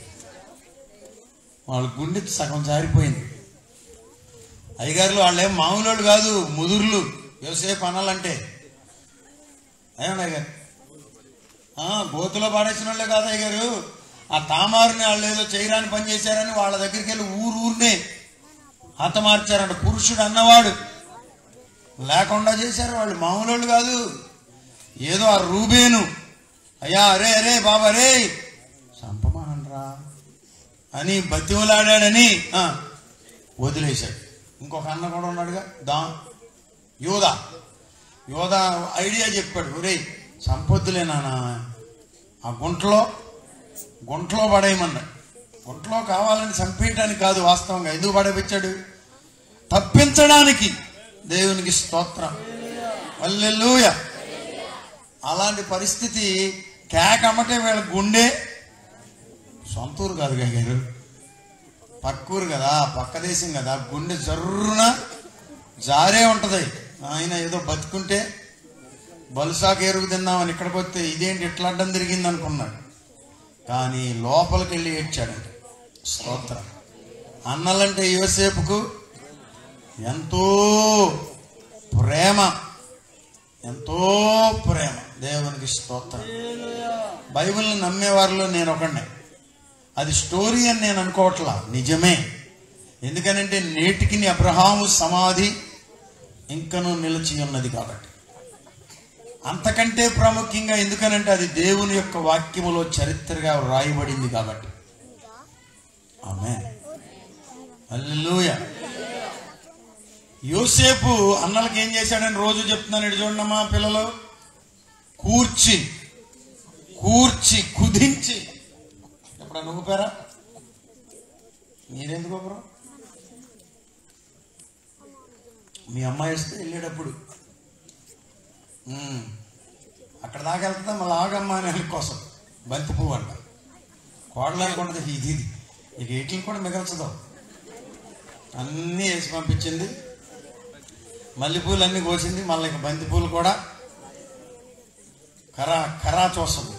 వాళ్ళ గుండె సగం జారిపోయింది అయ్యగారులు వాళ్ళేం మామూలు వాళ్ళు కాదు ముదురులు యోసేపు అనాలంటే ఏమండి అయ్యగారు ఆ, గోతులో పాడేసిన వాళ్ళే కాదు అయ్యగారు ఆ తామారుని వాళ్ళు ఏదో చేయరాని పని చేశారని వాళ్ళ దగ్గరికి వెళ్ళి ఊరు ఊరినే హతమార్చారంట పురుషుడు అన్నవాడు లేకుండా చేశారు వాళ్ళు మామూలు వాళ్ళు కాదు ఏదో ఆ రూబేను అయ్యా అరే అరే బాబా రే చంపమానరా అని బతిమలాడాడని ఆ, వదిలేశాడు ఇంకొక అన్న కూడా ఉన్నాడుగా దా యోధా యోధా ఐడియా చెప్పాడు ఒరేయ్ సంపొద్దులే నాన్న ఆ గుంటలో గుంటలో పడేయమన్నాడు గుంటలో కావాలని చంపేయటానికి కాదు వాస్తవంగా ఎందుకు పడేపించాడు తప్పించడానికి దేవునికి స్తోత్రం అల్లెలుయ అలాంటి పరిస్థితి కేకమ్మటే వీళ్ళ గుండె సొంతూరు కాదు గారు పక్కూరు కదా పక్క దేశం కదా గుండె జర్రున జారే ఉంటది ఆయన ఏదో బతుకుంటే బలుసాకు ఎరుగు తిందామని ఇక్కడికి వస్తే ఇదేంటి ఇట్లా అడ్డం తిరిగింది అనుకున్నాడు కానీ లోపలికి వెళ్ళి ఏడ్చాడండి స్తోత్రం అన్నలంటే యోసేపుకు ఎంతో ప్రేమ ఎంతో ప్రేమ దేవునికి స్తోత్రం బైబిల్ని నమ్మేవారిలో నేను ఒకడిని అది స్టోరీ అని నేను అనుకోవట్లా నిజమే ఎందుకనంటే నేటికి అబ్రహాము సమాధి ఇంకనూ నిలిచి ఉన్నది కాబట్టి అంతకంటే ప్రాముఖ్యంగా ఎందుకనంటే అది దేవుని యొక్క వాక్యములో చరిత్రగా వ్రాయబడింది కాబట్టి ఆమె అల్లెలూయ యోసేపు అన్నలకి ఏం చేశాడని రోజు చెప్తున్నాను ఇటు చూడమ్మా పిల్లలు కూర్చి కూర్చి కుదించి ఎప్పుడన్నా ఊపారా మీరెందుకు ఊపరు మీ అమ్మాయి వస్తే వెళ్ళేటప్పుడు ఉమ్. అక్కడ దాకా వెళ్తుందా మళ్ళీ ఆగమ్మా అని వెళ్ళి కోసం బంతి పువ్వు అంట కోడలు అనుకున్నది ఇది ఇది ఇక వీటిని కూడా మిగల్చదు అన్నీ వేసి పంపించింది మల్లెపూలు అన్నీ కోసింది మళ్ళీ ఇక బంతి పూలు కూడా కరా కరా చూస్తుంది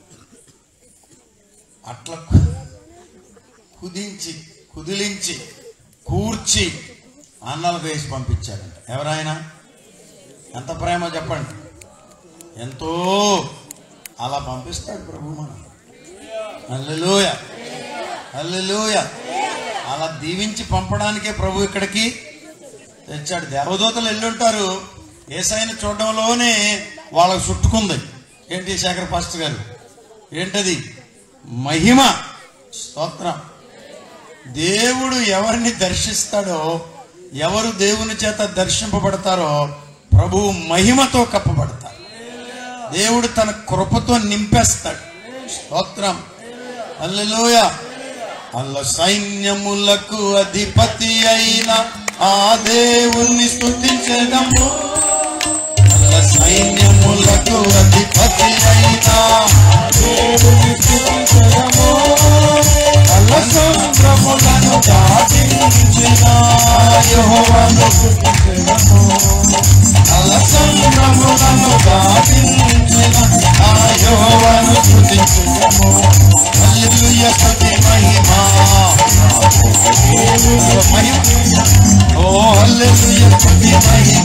అట్లా కు- కుదించి కుదిలించి కూర్చి అన్నలకు వేసి పంపించాడంట ఎవరైనా ఎంత ప్రేమ చెప్పండి ఎంతో అలా పంపిస్తాడు ప్రభు మనం అల్లెలూయ అల్లెలూయ అలా దీవించి పంపడానికే ప్రభు ఇక్కడికి తెచ్చాడు దేవదూతలు వెళ్ళుంటారు ఏసైని చూడడంలోనే వాళ్ళకు చుట్టుకుంది ఏంటి శేఖర్ పాస్టర్ గారు ఏంటది మహిమ స్తోత్రం దేవుడు ఎవరిని దర్శిస్తాడో ఎవరు దేవుని చేత దర్శింపబడతారో ప్రభు మహిమతో కప్పబడతారు దేవుడు తన కృపతో నింపేస్తాడు స్తోత్రం అల్లెలూయ అల్ల సైన్యములకు అధిపతి అయిన ఆ దేవుణ్ణి స్తుతించడము అల్ల సైన్యములకు అధిపతి అయిన దేవుని స్తుతించడము అల్ల సముద్రములను దాటించిన యెహోవాను స్తుతించడము అల్ల సముద్రములను దాటించిన ఆ యెహోవాను స్తుతించడము హల్లెలూయా స్తుతి మహిమ మహిమ ఓ హల్లెలూయా స్తుతి మహిమ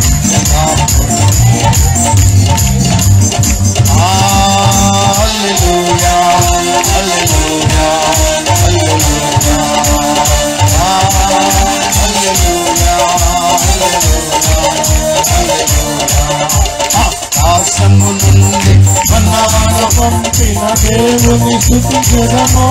హల్లెలూయా హల్లెలూయా హల్లెలూయా హల్లెలూయా ఆకాశము నుండి మన్నాను పంపిన దేవుని స్థుతించడము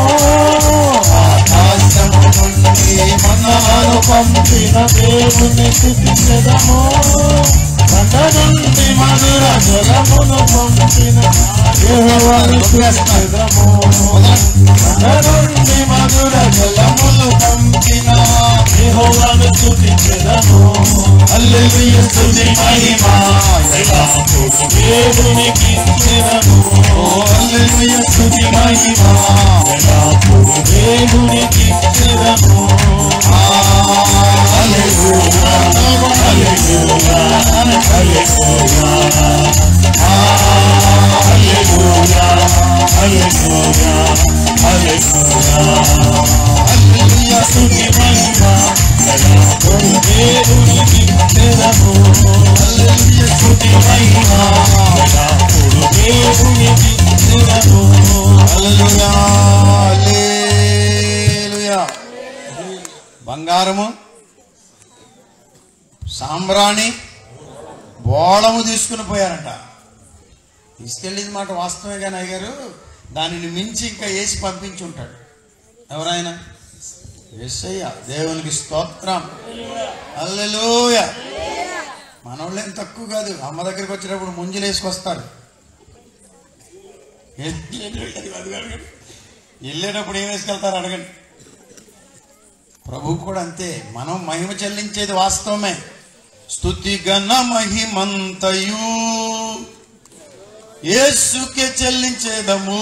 ఆకాశము నుండి మన్నాను పంపిన దేవుని స్థుతించడము కండ నుండి మధుర జలమును పంపిన యెహోవాను స్తుతించడము కండ నుండి మధుర జలమును పంపిన యెహోవాను స్తుతించడము హల్లెలూయా స్తుతి మహిమ దేవునికి ఇచ్చినము ఓ హల్లెలూయా స్తుతి మహిమ దేవునికి ఇచ్చినము హల్లెలూయా హల్లెలూయా హల్లెలూయా హల్లెలూయా హల్లెలూయా హల్లెలూయా హల్లెలూయా స్తుతి మహిమ దేవునికి ఇచ్చినము హల్లెలూయా స్తుతి మహిమ దేవునికి ఇచ్చినము హల్లెలూయా హల్లెలూయా బంగారము సాంబ్రాణి బోళము తీసుకుని పోయారంట తీసుకెళ్ళింది మాట వాస్తవమే కానీ అయ్యారు దానిని మించి ఇంకా వేసి పంపించి ఉంటాడు ఎవరైనా ఎస్సయ్య దేవునికి స్తోత్రం అల్లెలూయ మనోళ్ళేం తక్కువ కాదు అమ్మ దగ్గరికి వచ్చేటప్పుడు ముంజులు వేసుకొస్తారు వెళ్ళేటప్పుడు ఏం వేసుకెళ్తారు అడగండి ప్రభు కూడా అంతే మనం మహిమ చెల్లించేది వాస్తవమే స్తుతి గణ మహిమంతయు యేసుకే చెల్లించేదము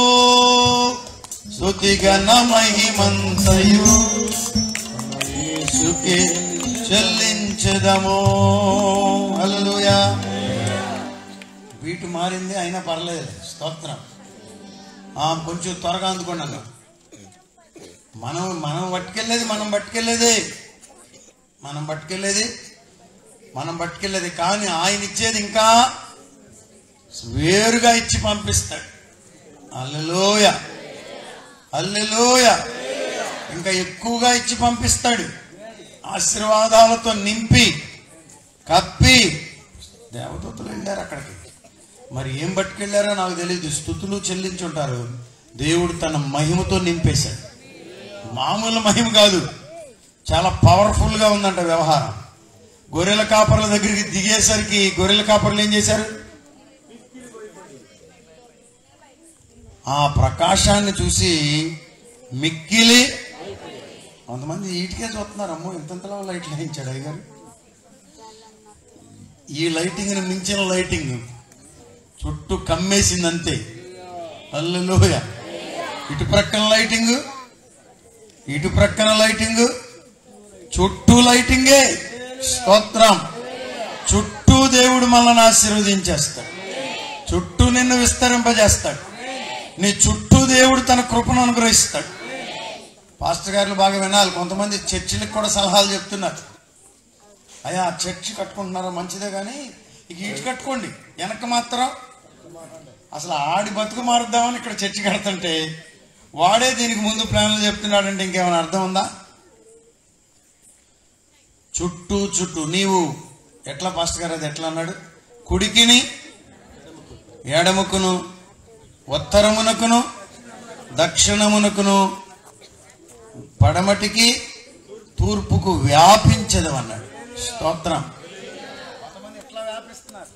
స్తుతి గణ మహిమంతయు యేసుకే చెల్లించేదము హల్లెలూయా వీటు మారింది అయినా పర్లేదు స్తోత్రం ఆ, కొంచెం త్వరగా అందుకోండి అన్న మనం మనం పట్టుకెళ్ళేది మనం పట్టుకెళ్ళేది మనం పట్టుకెళ్ళేది మనం పట్టుకెళ్ళేది కానీ ఆయన ఇచ్చేది ఇంకా వేరుగా ఇచ్చి పంపిస్తాడు అల్లెలోయ అల్లెలోయ ఇంకా ఎక్కువగా ఇచ్చి పంపిస్తాడు ఆశీర్వాదాలతో నింపి కప్పి దేవదూతలు వెళ్ళారు అక్కడికి మరి ఏం పట్టుకెళ్ళారో నాకు తెలియదు స్థుతులు చెల్లించుంటారు దేవుడు తన మహిమతో నింపేశాడు మామూలు మహిమ కాదు చాలా పవర్ఫుల్గా ఉందంట వ్యవహారం గొర్రెల కాపర్ల దగ్గరికి దిగేసరికి గొర్రెల కాపర్లు ఏం చేశారు ఆ ప్రకాశాన్ని చూసి మిక్కిలి కొంతమంది ఈటికే చూస్తున్నారు అమ్మో ఇంతంతలో లైట్లు వేయించాడు అయ్యగారు ఈ లైటింగ్ని మించిన లైటింగ్ చుట్టూ కమ్మేసింది అంతే అల్లెలోయ ఇటు ప్రక్కన లైటింగ్ ఇటు ప్రక్కన లైటింగ్ చుట్టూ లైటింగే స్తోత్రం చుట్టూ దేవుడు మనల్ని ఆశీర్వదించేస్తాడు చుట్టూ నిన్ను విస్తరింపజేస్తాడు నీ చుట్టూ దేవుడు తన కృపను అనుగ్రహిస్తాడు పాస్టర్ గారు బాగా వినాలి కొంతమంది చర్చిలకు కూడా సలహాలు చెప్తున్నారు అయ్యా చర్చి కట్టుకుంటున్నారా మంచిదే కానీ ఇక ఇటు కట్టుకోండి వెనక మాత్రం అసలు ఆడి బతుకు మారుద్దామని ఇక్కడ చర్చి కడుతుంటే వాడే దీనికి ముందు ప్లాన్లు చెప్తున్నాడంటే ఇంకేమైనా అర్థం ఉందా చుట్టూ చుట్టూ నీవు ఎట్లా పాస్టర్ గారు అది ఎట్లా అన్నాడు కుడికిని ఎడముకును ఉత్తరమునకును దక్షిణమునకును పడమటికి తూర్పుకు వ్యాపించదు అన్నాడు స్తోత్రం కొంతమంది ఎట్లా వ్యాపిస్తున్నారు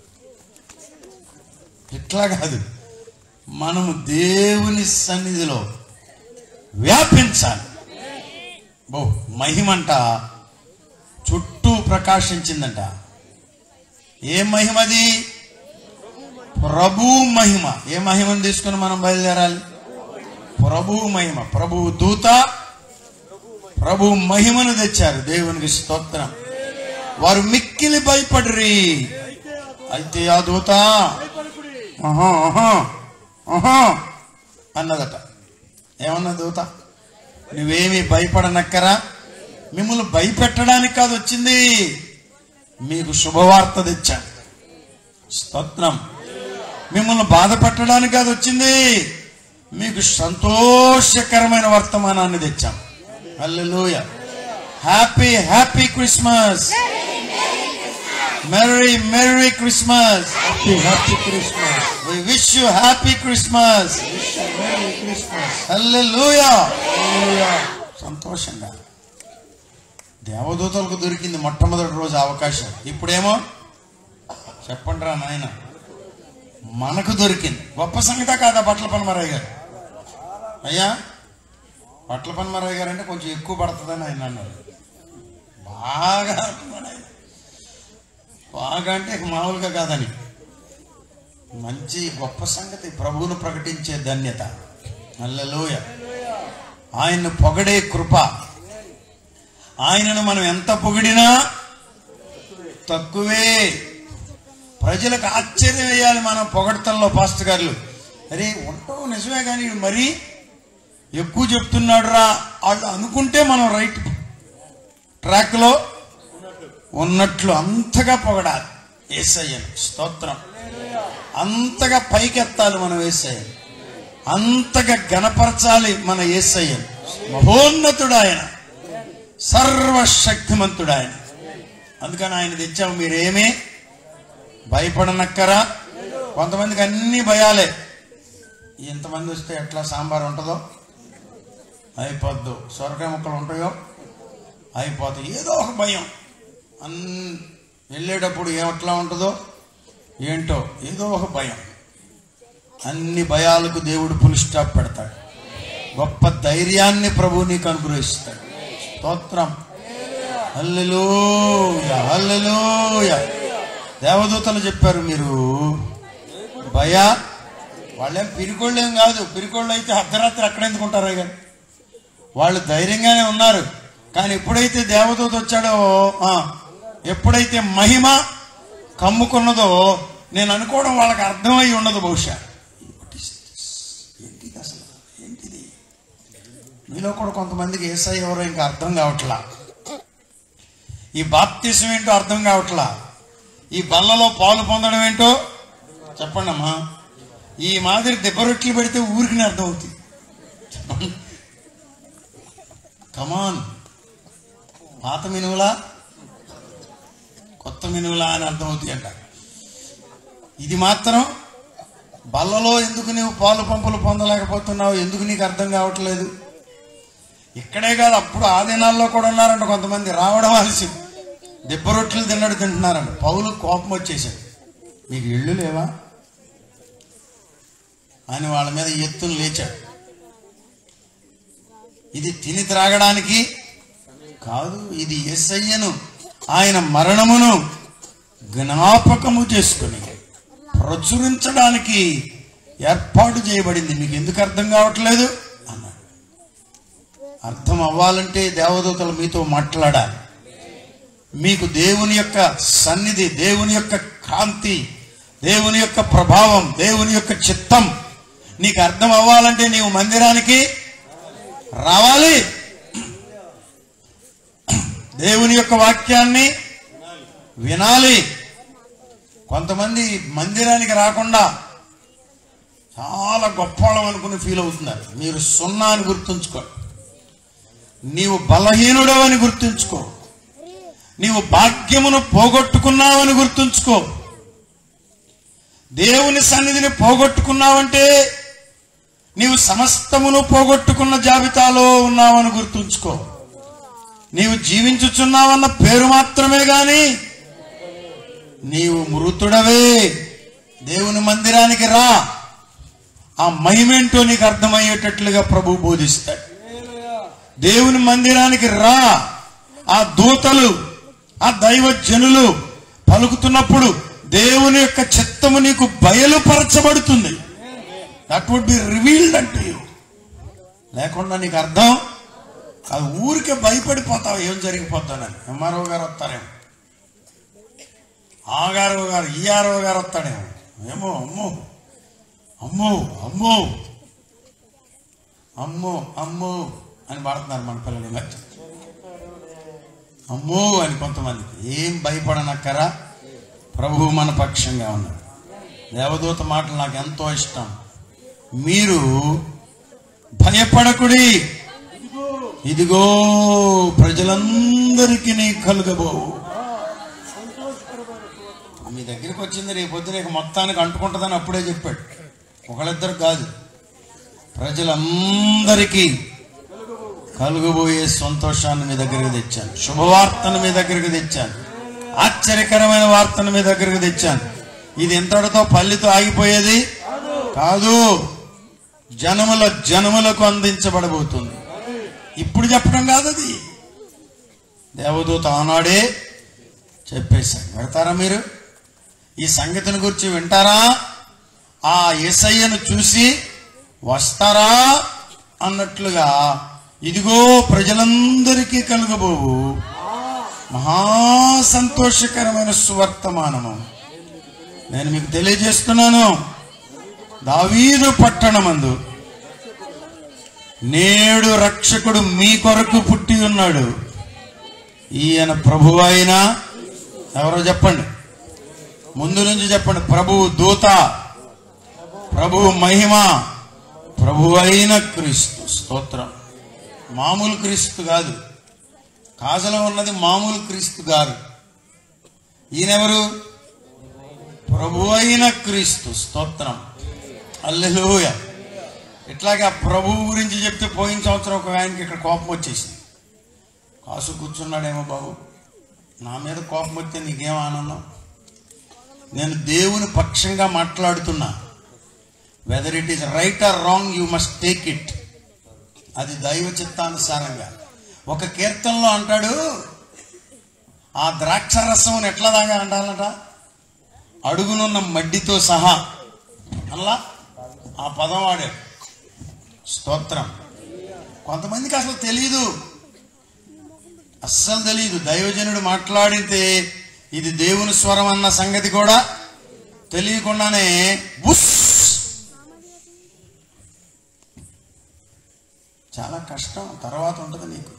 ఇట్లా కాదు మనము దేవుని సన్నిధిలో వ్యాపించాలి బో మహిమంట చుట్టూ ప్రకాశించిందంట ఏ మహిమది ప్రభు మహిమ ఏ మహిమను తీసుకుని మనం బయలుదేరాలి ప్రభు మహిమ ప్రభు దూత ప్రభు మహిమను తెచ్చారు దేవునికి స్తోత్రం వారు మిక్కిలి భయపడరి అయితే ఆ దూత ఆహా, ఆహా, ఆహా అన్నదట ఏమన్నా దూత నువ్వేమి భయపడనక్కరా మిమ్మల్ని భయపెట్టడానికి కాదు వచ్చింది మీకు శుభవార్త తెచ్చాను స్తోత్రం మిమ్మల్ని బాధ పెట్టడానికి కాదు వచ్చింది మీకు సంతోషకరమైన వర్తమానాన్ని తెచ్చాం హల్లెలూయ happy happy Christmas merry merry Christmas happy happy Christmas we wish you happy Christmas merry Christmas హల్లెలూయ సంతోషంగా దేవదూతలకు దొరికింది మొట్టమొదటి రోజు అవకాశం ఇప్పుడేమో చెప్పండి రా నాయన మనకు దొరికింది గొప్ప సంగత కాదా బట్టల పనమరయ్య గారు అయ్యా బట్టల పనమరయ్య గారు అంటే కొంచెం ఎక్కువ పడుతుందని ఆయన అన్నారు బాగా అంటున్నాడు ఆయన. బాగా అంటే ఇక మామూలుగా కాదని మంచి గొప్ప సంగతి ప్రభువును ప్రకటించే ధన్యత అల్లలోయ ఆయన్ను పొగడే కృప ఆయనను మనం ఎంత పొగిడినా తక్కువే ప్రజలకు ఆశ్చర్యం వేయాలి మనం పొగడతల్లో పాస్టర్ గారు అరే ఉంటావు నిజమే కానీ ఈడు మరీ ఎక్కువ చెప్తున్నాడు రా వాళ్ళు అనుకుంటే మనం రైట్ ట్రాక్లో ఉన్నట్లు అంతగా పొగడాలి ఏసయ్యను స్తోత్రం అంతగా పైకెత్తాలి మనం ఏసయ్యను అంతగా గణపరచాలి మన ఏసయ్యను మహోన్నతుడు ఆయన సర్వశక్తిమంతుడు ఆయన అందుకని ఆయన తెచ్చాము మీరేమీ భయపడనక్కరా కొంతమందికి అన్ని భయాలే ఎంతమంది వస్తే ఎట్లా సాంబార్ ఉంటుందో అయిపోద్దు సొరకాయ ముక్కలు ఉంటాయో అయిపోతాయి ఏదో ఒక భయం అన్ వెళ్ళేటప్పుడు ఏమట్లా ఉంటుందో ఏంటో ఏదో ఒక భయం అన్ని భయాలకు దేవుడు పులి స్టాప్ పెడతాడు గొప్ప ధైర్యాన్ని ప్రభు నీకు అనుగ్రహిస్తాడు స్తోత్రం హల్లెలూయ హల్లెలూయ దేవదూతలు చెప్పారు మీరు భయ వాళ్ళేం పిరికోళ్ళేం కాదు పిరికోళ్ళు అయితే అర్ధరాత్రి అక్కడ ఎందుకు ఉంటారు కానీ వాళ్ళు ధైర్యంగానే ఉన్నారు కానీ ఎప్పుడైతే దేవదూత వచ్చాడో ఆ, ఎప్పుడైతే మహిమ కమ్ముకున్నదో నేను అనుకోవడం వాళ్ళకి అర్థమై ఉండదు బహుశా What is this? ఏంటిది అసలు ఏంటిది మీలో కూడా కొంతమందికి ఏసై ఎవరో ఇంకా అర్థం కావట్లా ఈ బాప్తిసం ఏంటో అర్థం కావట్లా ఈ బల్లలో పాలు పొందడం ఏంటో చెప్పండి అమ్మా ఈ మాదిరి దెబ్బ రొట్టెలు పెడితే ఊరికి అర్థం అవుతుంది చెప్పండి కమాన్ పాత మినువులా కొత్త మినువులా అని అర్థమవుతాయి అంట ఇది మాత్రం బల్లలో ఎందుకు నీవు పాలు పంపులు పొందలేకపోతున్నావు ఎందుకు నీకు అర్థం కావట్లేదు ఇక్కడే కాదు అప్పుడు ఆ దినాల్లో కూడా ఉన్నారంట కొంతమంది రావడం ఆలస్యం దెబ్బ రొట్టెలు తిన్నట్టు తింటున్నారంట పౌలు కోపం వచ్చేసాడు మీకు ఇళ్ళు లేవా అని వాళ్ళ మీద ఎత్తును లేచాడు ఇది తిని త్రాగడానికి కాదు ఇది ఎస్ఐయను ఆయన మరణమును జ్ఞాపకము చేసుకుని ప్రచురించడానికి ఏర్పాటు చేయబడింది మీకు ఎందుకు అర్థం కావట్లేదు అన్నాడు అర్థం అవ్వాలంటే దేవదూతలు మీతో మాట్లాడాలి మీకు దేవుని యొక్క సన్నిధి దేవుని యొక్క కాంతి దేవుని యొక్క ప్రభావం దేవుని యొక్క చిత్తం నీకు అర్థం అవ్వాలంటే నీవు మందిరానికి రావాలి దేవుని యొక్క వాక్యాన్ని వినాలి కొంతమంది మందిరానికి రాకుండా చాలా గొప్పవాళ్ళం అనుకుని ఫీల్ అవుతున్నారు మీరు సున్నా అని గుర్తుంచుకో నీవు బలహీనుడవని గుర్తుంచుకో నీవు భాగ్యమును పోగొట్టుకున్నావని గుర్తుంచుకో దేవుని సన్నిధిని పోగొట్టుకున్నావంటే నీవు సమస్తమును పోగొట్టుకున్న జాబితాలో ఉన్నావని గుర్తుంచుకో నీవు జీవించుచున్నావన్న పేరు మాత్రమే గాని నీవు మృతుడవే దేవుని మందిరానికి రా ఆ మహిమేంటో నీకు అర్థమయ్యేటట్లుగా ప్రభు బోధిస్తాడు దేవుని మందిరానికి రా ఆ దూతలు ఆ దైవ జనులు పలుకుతున్నప్పుడు దేవుని యొక్క చిత్తము నీకు బయలుపరచబడుతుంది దట్ వుడ్ బి రివీల్డ్ అంటే లేకుండా నీకు అర్థం అది ఊరికే భయపడిపోతావు ఏం జరిగిపోతానని ఎంఆర్ఓ గారు వస్తారేమో ఆ గారు గారు ఈ ఆర్ఓ గారు వస్తాడేమో ఏమో అమ్మో అమ్మో అమ్మో అమ్మో అమ్మో అని పాడుతున్నారు మన పిల్లలు ఈ మధ్య అమ్మో అని కొంతమందికి ఏం భయపడనక్కరా ప్రభువు మన పక్షంగా ఉన్నాడు దేవదూత మాటలు నాకు ఎంతో ఇష్టం మీరు భయపడకుడి ఇదిగో ప్రజలందరికీ నీ కలుగబోవు మీ దగ్గరికి వచ్చింది రేపు పొద్దున ఇక మొత్తానికి అంటుకుంటుందని అప్పుడే చెప్పాడు ఒకళ్ళిద్దరు కాదు ప్రజలందరికీ కలుగుబోయే సంతోషాన్ని మీ దగ్గరికి తెచ్చాను శుభవార్తను మీ దగ్గరికి తెచ్చాను ఆశ్చర్యకరమైన వార్తను మీ దగ్గరికి తెచ్చాను ఇది ఇంతటితో పల్లితో ఆగిపోయేది కాదు జనముల జనములకు అందించబడబోతుంది ఇప్పుడు చెప్పడం కాదు అది దేవదూత ఆనాడే చెప్పేశాడు పెడతారా మీరు ఈ సంగతిని గురించి వింటారా ఆ ఏసయ్యను చూసి వస్తారా అన్నట్లుగా ఇదిగో ప్రజలందరికీ కలుగబోవు మహా సంతోషకరమైన సువర్తమానము నేను మీకు తెలియజేస్తున్నాను దావీదు పట్టణమందు నేడు రక్షకుడు మీ కొరకు పుట్టి ఉన్నాడు ఈయన ప్రభు అయిన ఎవరో చెప్పండి ముందు నుంచి చెప్పండి ప్రభువు దూత ప్రభువు మహిమ ప్రభు అయిన క్రీస్తు స్తోత్రం మామూలు క్రీస్తు కాదు కాజలో ఉన్నది మామూలు క్రీస్తు గారు ఈయనెవరు ప్రభు అయిన క్రీస్తు స్తోత్రం అల్లెలూయ ఇట్లాగే ఆ ప్రభువు గురించి చెప్తే పోయిన సంవత్సరం ఒక ఆయనకి ఇక్కడ కోపం వచ్చేసింది కాసు కూర్చున్నాడేమో బాబు నా మీద కోపం వస్తే నీకేం ఆనందం నేను దేవుని పక్షంగా మాట్లాడుతున్నా whether it is right or wrong you must take it అది దైవ చిత్తానుసారంగా ఒక కీర్తనలో అంటాడు ఆ ద్రాక్ష రసం ఎట్లా దాగా అంటాలట అడుగునున్న మడ్డితో సహా అలా ఆ పదం వాడాడు స్తోత్రం కొంతమందికి అసలు తెలియదు అస్సలు తెలియదు దైవజనుడు మాట్లాడితే ఇది దేవుని స్వరం అన్న సంగతి కూడా తెలియకుండానే బుస్ చాలా కష్టం తర్వాత ఉంటుంది నీకు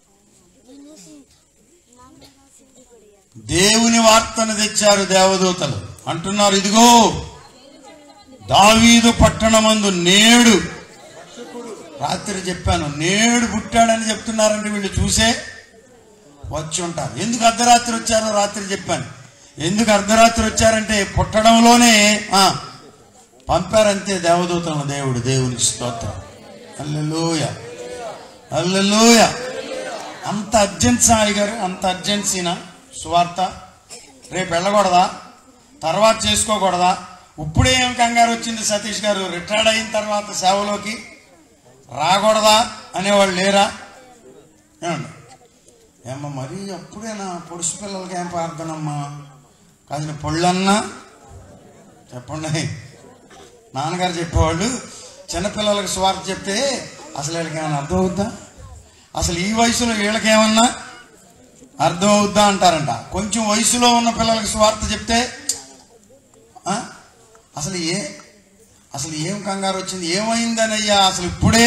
దేవుని వార్తను తెచ్చారు దేవదూతలు అంటున్నారు ఇదిగో దావీదు పట్టణమందు నేడు రాత్రి చెప్పాను నేడు పుట్టాడని చెప్తున్నారంటే వీళ్ళు చూసే వచ్చి ఉంటారు ఎందుకు అర్ధరాత్రి వచ్చారో రాత్రి చెప్పాను ఎందుకు అర్ధరాత్రి వచ్చారంటే పుట్టడంలోనే ఆ, పంపారంతే దేవదూతలను దేవుడు దేవునికి స్తోత్రం అల్లెలూయ అల్లెలూయ అంత అర్జెంట్ సాయి గారు అంత అర్జెన్సీనా సువార్త రేపు వెళ్ళకూడదా తర్వాత చేసుకోకూడదా ఇప్పుడే ఏం కంగారు వచ్చింది సతీష్ గారు రిటైర్డ్ అయిన తర్వాత సేవలోకి రాకూడదా అనేవాళ్ళు లేరా ఏమండి ఏమ్మా మరీ అప్పుడేనా పొడుసు పిల్లలకి ఏం ప్రార్థనమ్మా కాదు పొళ్ళన్నా చెప్పండి నాన్నగారు చెప్పేవాళ్ళు చిన్నపిల్లలకు స్వార్థ చెప్తే అసలు వీళ్ళకి ఏమైనా అర్థం అవుద్దా అసలు ఈ వయసులో వీళ్ళకి ఏమన్నా అర్థం అవుద్దా అంటారంట కొంచెం వయసులో ఉన్న పిల్లలకి స్వార్థ చెప్తే ఆ? అసలు ఏ అసలు ఏం కంగారు వచ్చింది ఏమైందనయ్యా అసలు ఇప్పుడే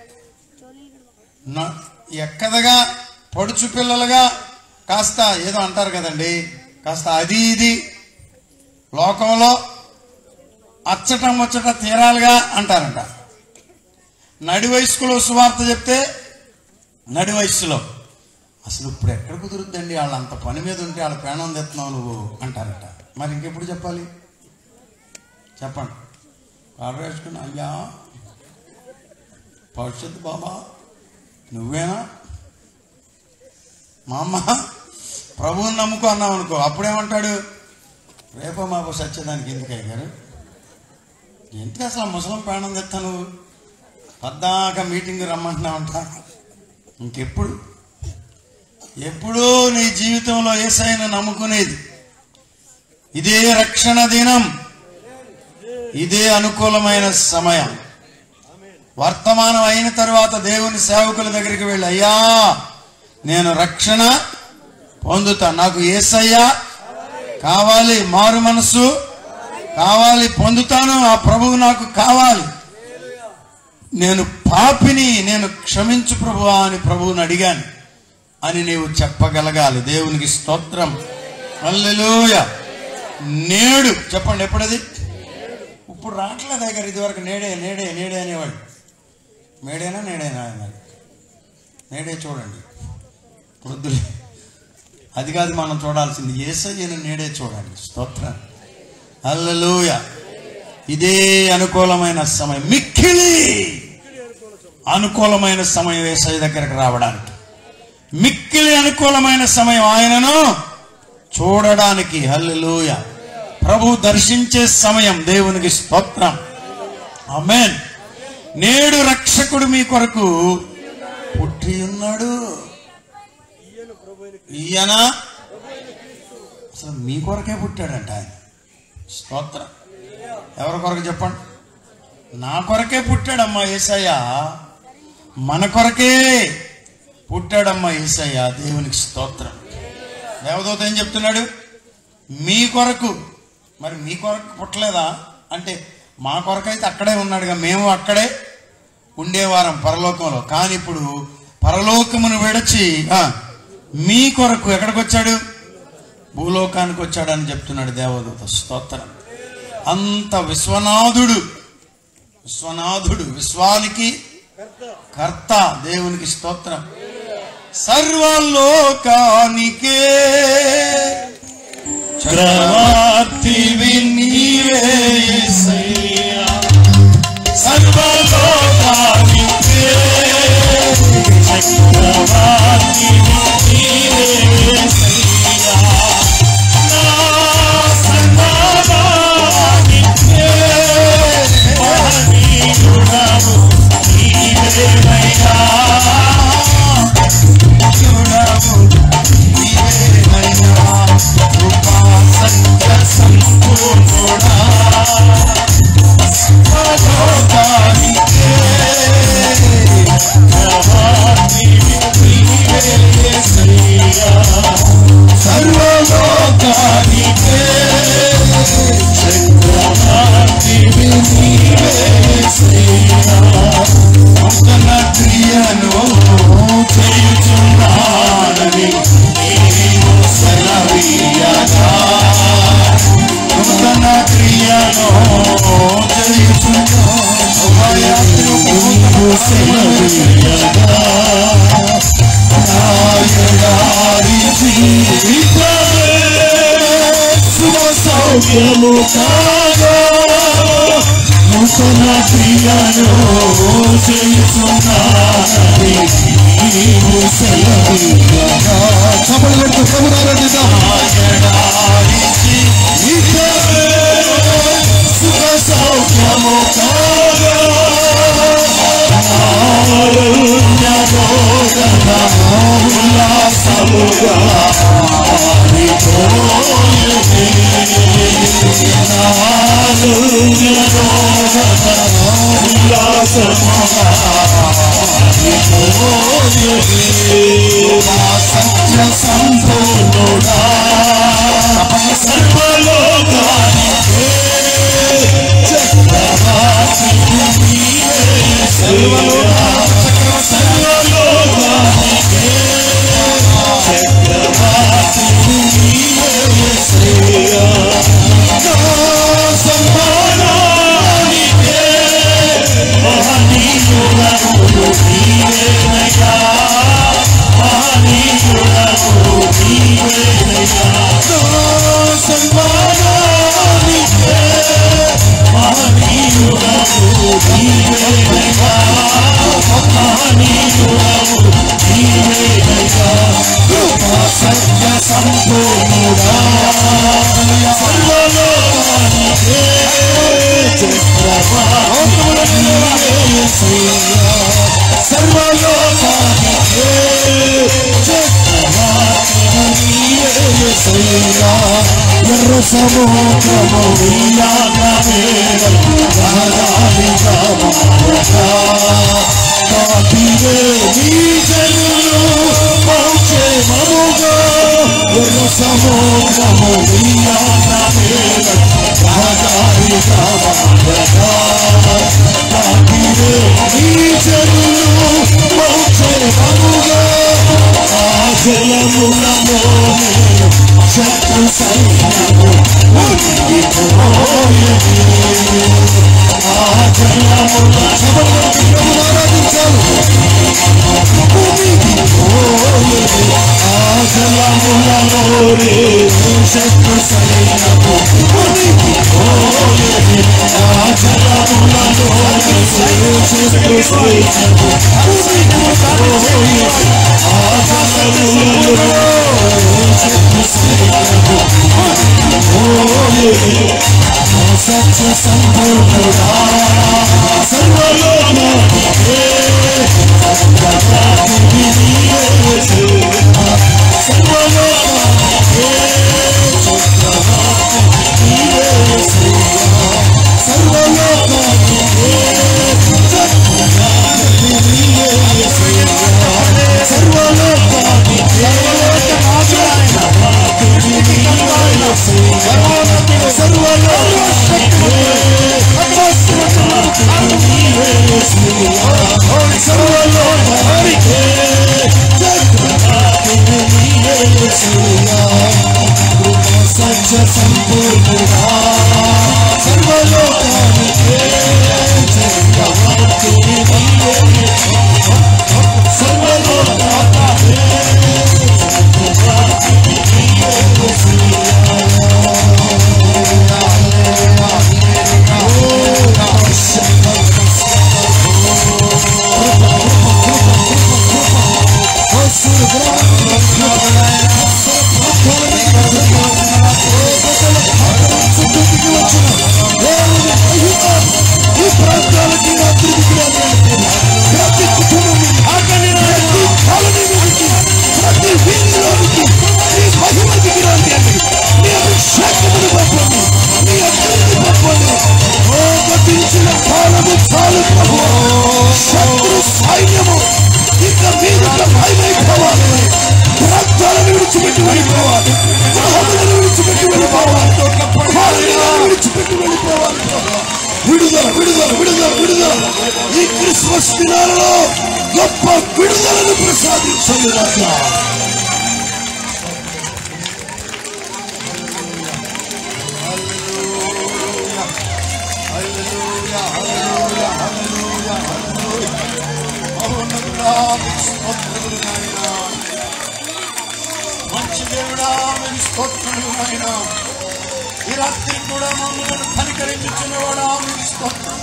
న- ఎక్కదగా పొడుచు పిల్లలుగా కాస్త ఏదో అంటారు కదండి కాస్త అది ఇది లోకంలో అచ్చట ముచ్చట తీరాలుగా అంటారంట నడి వయస్కులో సువార్త చెప్తే నడి వయస్సులో అసలు ఇప్పుడు ఎక్కడ కుదురుద్దండి వాళ్ళు అంత పని మీద ఉంటే వాళ్ళ ప్రాణం తెస్తున్నావు నువ్వు అంటారట మరి ఇంకెప్పుడు చెప్పాలి చెప్పండి కారు వేసుకుని అయ్యా భవిష్యత్తు బాబా నువ్వేనా మా అమ్మ ప్రభువుని నమ్ముకో అన్నావు అనుకో అప్పుడేమంటాడు రేపో మాపో సత్యదానికి ఎందుకయ్య గారు ఎందుకు అసలు ఆ ముసలం ప్రాణం తెస్తా నువ్వు పద్దాక మీటింగ్ రమ్మంటున్నావంట ఇంకెప్పుడు ఎప్పుడూ నీ జీవితంలో ఏసైనా నమ్ముకునేది ఇదే రక్షణ దినం ఇదే అనుకూలమైన సమయం వర్తమానం అయిన తర్వాత దేవుని సేవకుల దగ్గరికి వెళ్ళి అయ్యా నేను రక్షణ పొందుతా నాకు ఏసయ్యా కావాలి మారు మనసు కావాలి పొందుతాను ఆ ప్రభువు నాకు కావాలి నేను పాపిని నేను క్షమించు ప్రభువా అని ప్రభువుని అడిగాను అని నీవు చెప్పగలగాలి దేవునికి స్తోత్రం హల్లెలూయా నేడు చెప్పండి ఎప్పుడది ఇప్పుడు రావట్లేదు దగ్గర ఇదివరకు నేడే నేడే నేడే అనేవాడు మేడేనా నేడేనా అన్నారు నేడే చూడండి వృద్ధులే అది కాదు మనం చూడాల్సింది ఏసయ్యను నేడే చూడండి స్తోత్రం హల్లెలూయ ఇదే అనుకూలమైన సమయం మిక్కిలి అనుకూలమైన సమయం ఏసయ్య దగ్గరకు రావడానికి మిక్కిలి అనుకూలమైన సమయం ఆయనను చూడడానికి హల్లెలూయ ప్రభు దర్శించే సమయం దేవునికి స్తోత్రం ఆమేన్ నేడు రక్షకుడు మీ కొరకు పుట్టి ఉన్నాడు ఈయన అసలు మీ కొరకే పుట్టాడంట ఆయన స్తోత్రం ఎవరి కొరకు చెప్పండి నా కొరకే పుట్టాడమ్మా ఏసయ్య మన కొరకే పుట్టాడమ్మా ఏసయ్య దేవునికి స్తోత్రం దేవదూత ఏం చెప్తున్నాడు మీ కొరకు మరి మీ కొరకు పుట్టలేదా అంటే మా కొరకైతే అక్కడే ఉన్నాడుగా మేము అక్కడే ఉండేవారం పరలోకంలో కానీ ఇప్పుడు పరలోకమును విడచి ఆ, మీ కొరకు ఎక్కడికి వచ్చాడు భూలోకానికి వచ్చాడని చెప్తున్నాడు దేవదూత స్తోత్రం అంత విశ్వనాథుడు విశ్వనాథుడు విశ్వానికి కర్త దేవునికి స్తోత్రం సర్వలోకానికే చక్రవర్తివి నీవే యేసయ్యా. సర్వలోకానికే చక్రవర్తివి నీవే యేసయ్యా. నా సర్వలోకానికే మహనీయుడవు నీవేనయ్యా. మహనీయుడవు నీవేనయ్యా. కృపా సత్య సంపూర్ణుడా సౌఖ్యము కాగా నూతన క్రియను చేస్తున్నానని నీవు సెలవియ్యగా చప్పట్లు కొడుతూ ప్రభువును ఆరాధిద్దాం. ఆగడానికి ఇతడే సుఖ సౌఖ్యము కాగా ఆరుణ్య బోధన ఉల్లాసముగా మారిపోయేది. ఆరుణ్య బోధన ఉల్లాసముగా మారిపోయేది. నా సత్య సంపూర్ణుడా సర్వలోకానికే చక్రవర్తి నీవే సర్వలోక సర్వలోకానికే చక్రవర్తి నీవే శ్రేయా నా సమ్మానానికే మహనీయుడను నీవేనయ్యా మహనీయుడను నీవేనయ్యా నా సమ్మానానికే మహనీయుడను నీవేనయ్యా మహనీయుడను నీవేనయ్యా కృపా సత్య సంపూర్ణుడా సర్వలోకానికే చక్రవర్తి నీవేసయ్యా సర్వలోకానికే చక్రవర్తి నీవేసయ్యా ఎర్ర సముద్రము రహదారిగా మారగా కాపిరే నీ జనులు మౌక్షేమముగా ఎర్ర సముద్రము రహదారిగా మారగా కాపిరే నీ జనులు మౌక్షేమముగా ఆ జలములలోనే శత్రు సైన్యము మునిగిపోయేది. ఆ జలముల శబదములను ప్రభువును ఆరాధించాలి. మునిగిపోయేది. ఆ జలములలోనే శత్రు సైన్యము మునిగిపోయేది. ఆ జలములలోనే శత్రు సైన్యము మునిగిపోయేది. ఆ జలములలో సత్య సంపూర్ణుడా సర్వలోకానికే చక్రవర్తి నీవే సర్వలోకానికే చక్రవర్తి నీవే సర్వలోకానికే చక్రవర్తి నీవే సర్వలోకానికే సత్య సంపూర్ణుడా సర్వలోకానికే చక్రవర్తి నీవే సర్వలోకానికే ఈ ప్రాంతాలకి నా తిరిగి ప్రతి కుటుంబం ప్రతి కాలనీ మీదకి ప్రతి వీధిలోనికి నీ మహిమ దిగిరాలి అని నీ అభిషేకమును పంపండి నీ అగ్నిని పంపండి ఓ గతించిన కాలము చాలు ప్రభు శత్రు సైన్యము ఇక మీదట భయమైపోవాలి ప్రాంతాలను విడిచిపెట్టి వెళ్ళిపోవాలి గృహములను విడిచిపెట్టి వెళ్ళిపోవాలి కాలనీలను విడిచిపెట్టి వెళ్ళిపోవాలి ప్రభు విడుదల విడుదల విడుదల విడుదల ఈ క్రిస్మస్ దినాలలో గొప్ప విడుదలను ప్రసాదించండి రాజా మంచి దేవుడా మీరు స్తోత్రులు అయినా ఈ రాత్రి కూడా మమ్మల్ని కనికరించుచున్నవాడా మీకు స్తోత్రం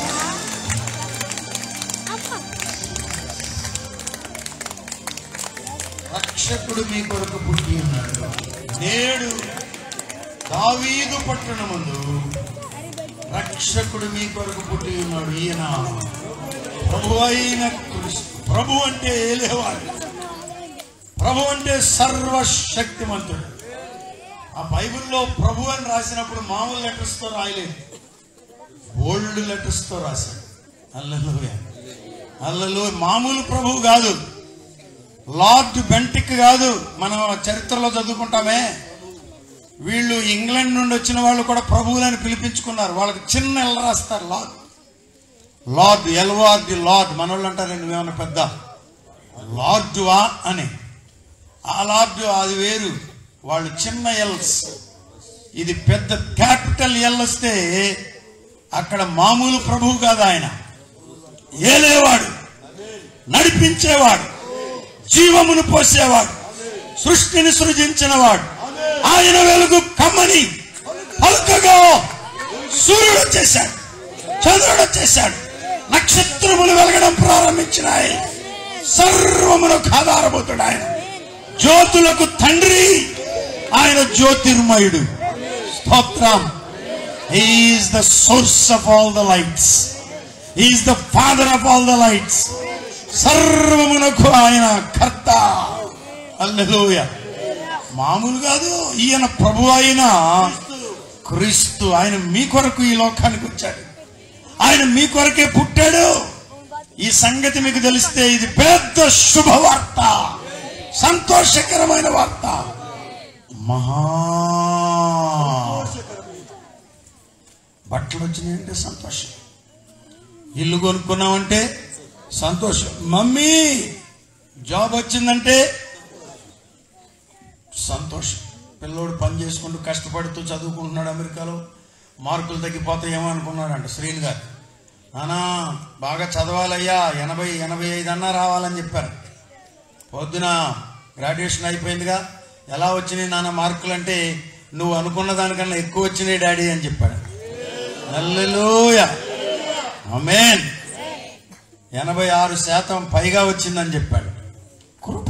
రక్షకుడు మీ కొరకు పుట్టి ఉన్నాడు నేడు దావీదు పట్టణమందు రక్షకుడు మీ కొరకు పుట్టి ఉన్నాడు ఈయన ప్రభు అయిన క్రీస్తు ప్రభు అంటే ఏలేవాడు ప్రభు అంటే సర్వశక్తిమంతుడు ఆ బైబిల్లో ప్రభు అని రాసినప్పుడు మామూలు లెటర్స్ తో రాయలేదు ఓల్డ్ లెటర్స్ తో రాశాడు అల్లలోయ అల్లలో మామూలు ప్రభు కాదు లార్డ్ బెంటిక్ కాదు మనం చరిత్రలో చదువుకుంటామే వీళ్ళు ఇంగ్లాండ్ నుండి వచ్చిన వాళ్ళు కూడా ప్రభువులని పిలిపించుకున్నారు వాళ్ళకి చిన్న ఎల్ల రాస్తారు లార్డ్ లార్డ్ ఎల్వార్ ది లార్డ్ మనోళ్ళు అంటారు నువ్వేమన్నా పెద్ద లార్డువా అని ఆ లార్డు అది వేరు వాళ్ళు చిన్న ఎల్స్ ఇది పెద్ద క్యాపిటల్ ఎల్ వస్తే అక్కడ మామూలు ప్రభువు కాదు ఆయన ఏలేవాడు నడిపించేవాడు జీవమును పోసేవాడు సృష్టిని సృజించినవాడు ఆయన వెలుగు కమ్మని పలుకగా సూర్యుడు వచ్చేశాడు చంద్రుడు వచ్చేశాడు నక్షత్రములు వెలగడం ప్రారంభించినాయి సర్వమునకు ఆధారపోతాడు ఆయన జ్యోతులకు తండ్రి ఆయన జ్యోతిర్మయుడు స్తోత్రం is the source of all the lights is the father of all the lights సర్వమునకు ఆయన కర్త అల్లెలూయ మామూలు కాదు ఈయన ప్రభు అయిన క్రీస్తు ఆయన మీ కొరకు ఈ లోకానికి వచ్చాడు ఆయన మీ కొరకే పుట్టాడు ఈ సంగతి మీకు తెలిస్తే ఇది పెద్ద శుభవార్త సంతోషకరమైన వార్త మహా బట్టలు వచ్చినాయంటే సంతోషం ఇల్లు కొనుక్కున్నామంటే సంతోషం మమ్మీ జాబ్ వచ్చిందంటే సంతోషం పిల్లోడు పని చేసుకుంటూ కష్టపడుతూ చదువుకుంటున్నాడు అమెరికాలో మార్కులు తగ్గిపోతాయేమో అనుకున్నాడంట శ్రీని గారు నానా బాగా చదవాలయ్యా ఎనభై ఎనభై ఐదు అన్నా రావాలని చెప్పారు పొద్దున గ్రాడ్యుయేషన్ అయిపోయిందిగా ఎలా వచ్చినాయి నాన్న మార్కులు అంటే నువ్వు అనుకున్న దానికన్నా ఎక్కువ వచ్చినాయి డాడీ అని చెప్పాడు హల్లెలూయ ఆమేన్ ఎనభై ఆరు శాతం పైగా వచ్చిందని చెప్పాడు కృప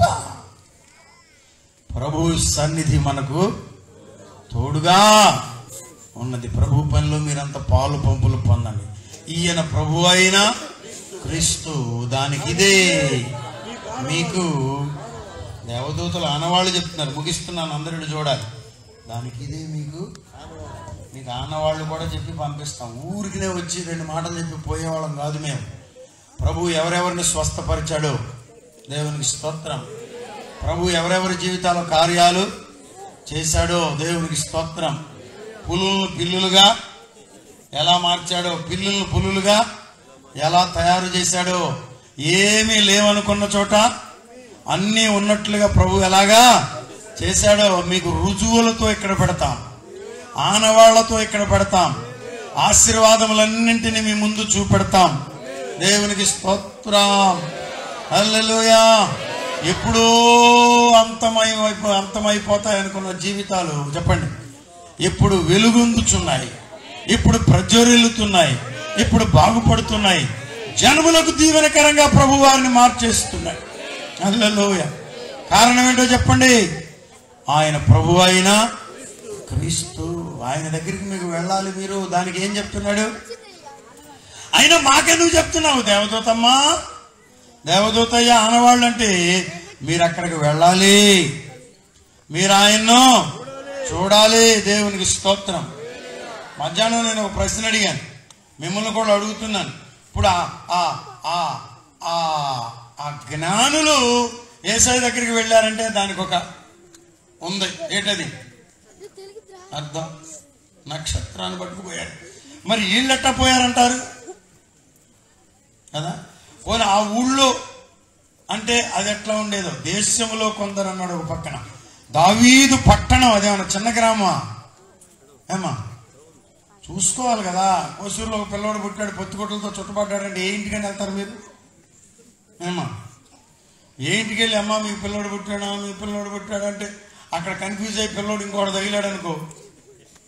ప్రభు సన్నిధి మనకు తోడుగా ఉన్నది ప్రభు పనిలో మీరంత పాలు పంపులు పొందండి ఈయన ప్రభు అయిన క్రీస్తు దానికి ఇదే మీకు దేవదూతలు ఆనవాళ్ళు చెప్తున్నారు ముగిస్తున్నాను అందరిని చూడాలి దానికి ఇదే మీకు మీకు ఆనవాళ్ళు కూడా చెప్పి పంపిస్తాం ఊరికినే వచ్చి రెండు మాటలు చెప్పి పోయేవాళ్ళం కాదు మేము ప్రభు ఎవరెవరిని స్వస్థపరిచాడో దేవునికి స్తోత్రం ప్రభు ఎవరెవరి జీవితాల కార్యాలు చేశాడో దేవునికి స్తోత్రం పులులను పిల్లులుగా ఎలా మార్చాడో పిల్లులను పులులుగా ఎలా తయారు చేశాడో ఏమీ లేవనుకున్న చోట అన్నీ ఉన్నట్లుగా ప్రభు ఎలాగా చేశాడో మీకు రుజువులతో ఇక్కడ పెడతాం ఆనవాళ్లతో ఇక్కడ పెడతాం ఆశీర్వాదములన్నింటినీ మీ ముందు చూపెడతాం దేవునికి స్తోత్రం హల్లెలూయా ఎప్పుడో అంతమై అంతమైపోతాయి అనుకున్న జీవితాలు చెప్పండి ఇప్పుడు వెలుగొందుచున్నాయి ఇప్పుడు ప్రజ్వరిల్లుతున్నాయి ఇప్పుడు బాగుపడుతున్నాయి జనములకు దీవెనకరంగా ప్రభు వారిని మార్చేస్తున్నాయి హల్లెలూయా కారణం ఏంటో చెప్పండి ఆయన ప్రభు అయిన క్రీస్తు ఆయన దగ్గరికి మీకు వెళ్ళాలి మీరు దానికి ఏం చెప్తున్నాడు అయినా మాకెందుకు చెప్తున్నావు దేవదూతమ్మా దేవదూతయ్య ఆనవాళ్ళు అంటే మీరు అక్కడికి వెళ్ళాలి మీరు ఆయన్ను చూడాలి దేవునికి స్తోత్రం మధ్యాహ్నం నేను ఒక ప్రశ్న అడిగాను మిమ్మల్ని కూడా అడుగుతున్నాను ఇప్పుడు ఆ ఆ ఆ ఆ ఆ జ్ఞానులు ఏసై దగ్గరికి వెళ్ళారంటే దానికి ఒక ఉంది ఏంటది అర్థం నక్షత్రాన్ని పట్టుకుపోయాడు మరి వీళ్ళెట్టా పోయారంటారు కదా పోనీ ఆ ఊళ్ళో అంటే అది ఎట్లా ఉండేదో దేశంలో కొందరు అన్నాడు ఒక పక్కన దావీదు పట్టణం అదేమన్నా చిన్న గ్రామా ఏమా చూసుకోవాలి కదా కోసూరులో ఒక పిల్లవాడు పుట్టాడు పొత్తుకొట్టలతో చుట్టుపడ్డాడంటే ఏ ఇంటికని వెళ్తారు మీరు ఏమా ఏ ఇంటికి వెళ్ళి అమ్మా మీ పిల్లోడు పుట్టాడా మీ పిల్లోడు పుట్టాడు అంటే అక్కడ కన్ఫ్యూజ్ అయ్యి పిల్లోడు ఇంకోటి తగిలాడు అనుకో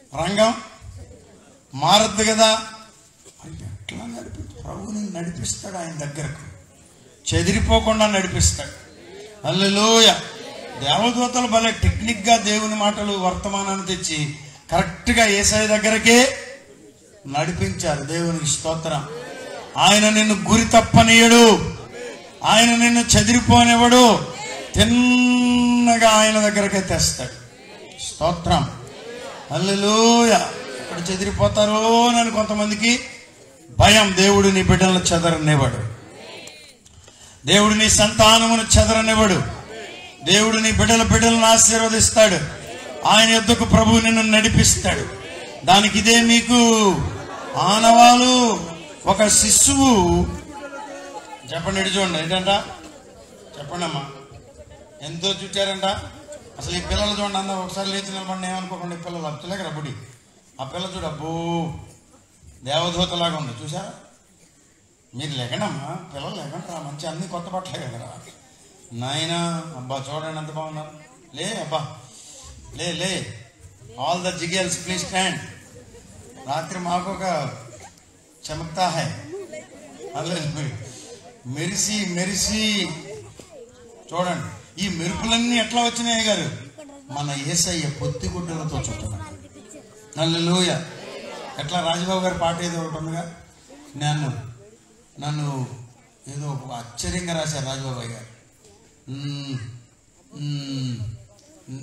రంగం మారద్దు కదా మరి ఎట్లా నడిపి ప్రభుని నడిపిస్తాడు ఆయన దగ్గరకు చెదిరిపోకుండా నడిపిస్తాడు అల్లెలోయ దేవదూతలు భలే టెక్నిక్గా దేవుని మాటలు వర్తమానాన్ని తెచ్చి కరెక్ట్గా ఏసఐ దగ్గరకే నడిపించారు దేవునికి స్తోత్రం ఆయన నిన్ను గురి తప్పనీయడు ఆయన నిన్ను చెదిరిపోనివ్వడు తిన్నగా ఆయన దగ్గరకే తెస్తాడు స్తోత్రం అల్లెలూయ ఇక్కడ చెదిరిపోతారో అని కొంతమందికి భయం దేవుడు నీ బిడ్డలను చెదరనివ్వడు దేవుడు నీ సంతానమును చెదరనివ్వడు దేవుడు నీ బిడ్డల బిడ్డలను ఆశీర్వదిస్తాడు ఆయన యొద్దకు ప్రభు నిన్ను నడిపిస్తాడు దానికి ఇదే మీకు ఆనవాలు ఒక శిశువు చెప్పండి ఇటు చూడండి ఏంటంట చెప్పండి అమ్మా ఎంతో చుట్టారంట అసలు ఈ పిల్లలు చూడండి అందరూ ఒకసారి లేచి నిలబడి ఏమనుకోకండి ఈ పిల్లలు అచ్చలేక రబ్బుడి ఆ పిల్ల చూడు అబ్బో దేవదూతలాగా ఉంది చూసారా మీరు లేకండమ్మా పిల్లలు లేకంటారా మంచి అన్ని కొత్త బట్టలే కదరా నాయన అబ్బా చూడండి ఎంత బాగున్నారు లే అబ్బా లే లే ఆల్ ద జిగేల్స్ ప్లీజ్ స్టాండ్ రాత్రి మాకు ఒక చమక్తా హై అల్లే మెరిసి మెరిసి చూడండి ఈ మెరుపులన్నీ ఎట్లా వచ్చినాయి గారు మన ఏసయ్య పొత్తి గుడ్డలతో చుట్టున్నాడు నల్లులోయ ఎట్లా రాజబాబు గారి పాట ఏదో ఒకటి ఉందిగా నన్ను నన్ను ఏదో ఒక ఆశ్చర్యంగా రాశారు రాజబాబు గారు మ్మ్, మ్మ్, మ్మ్.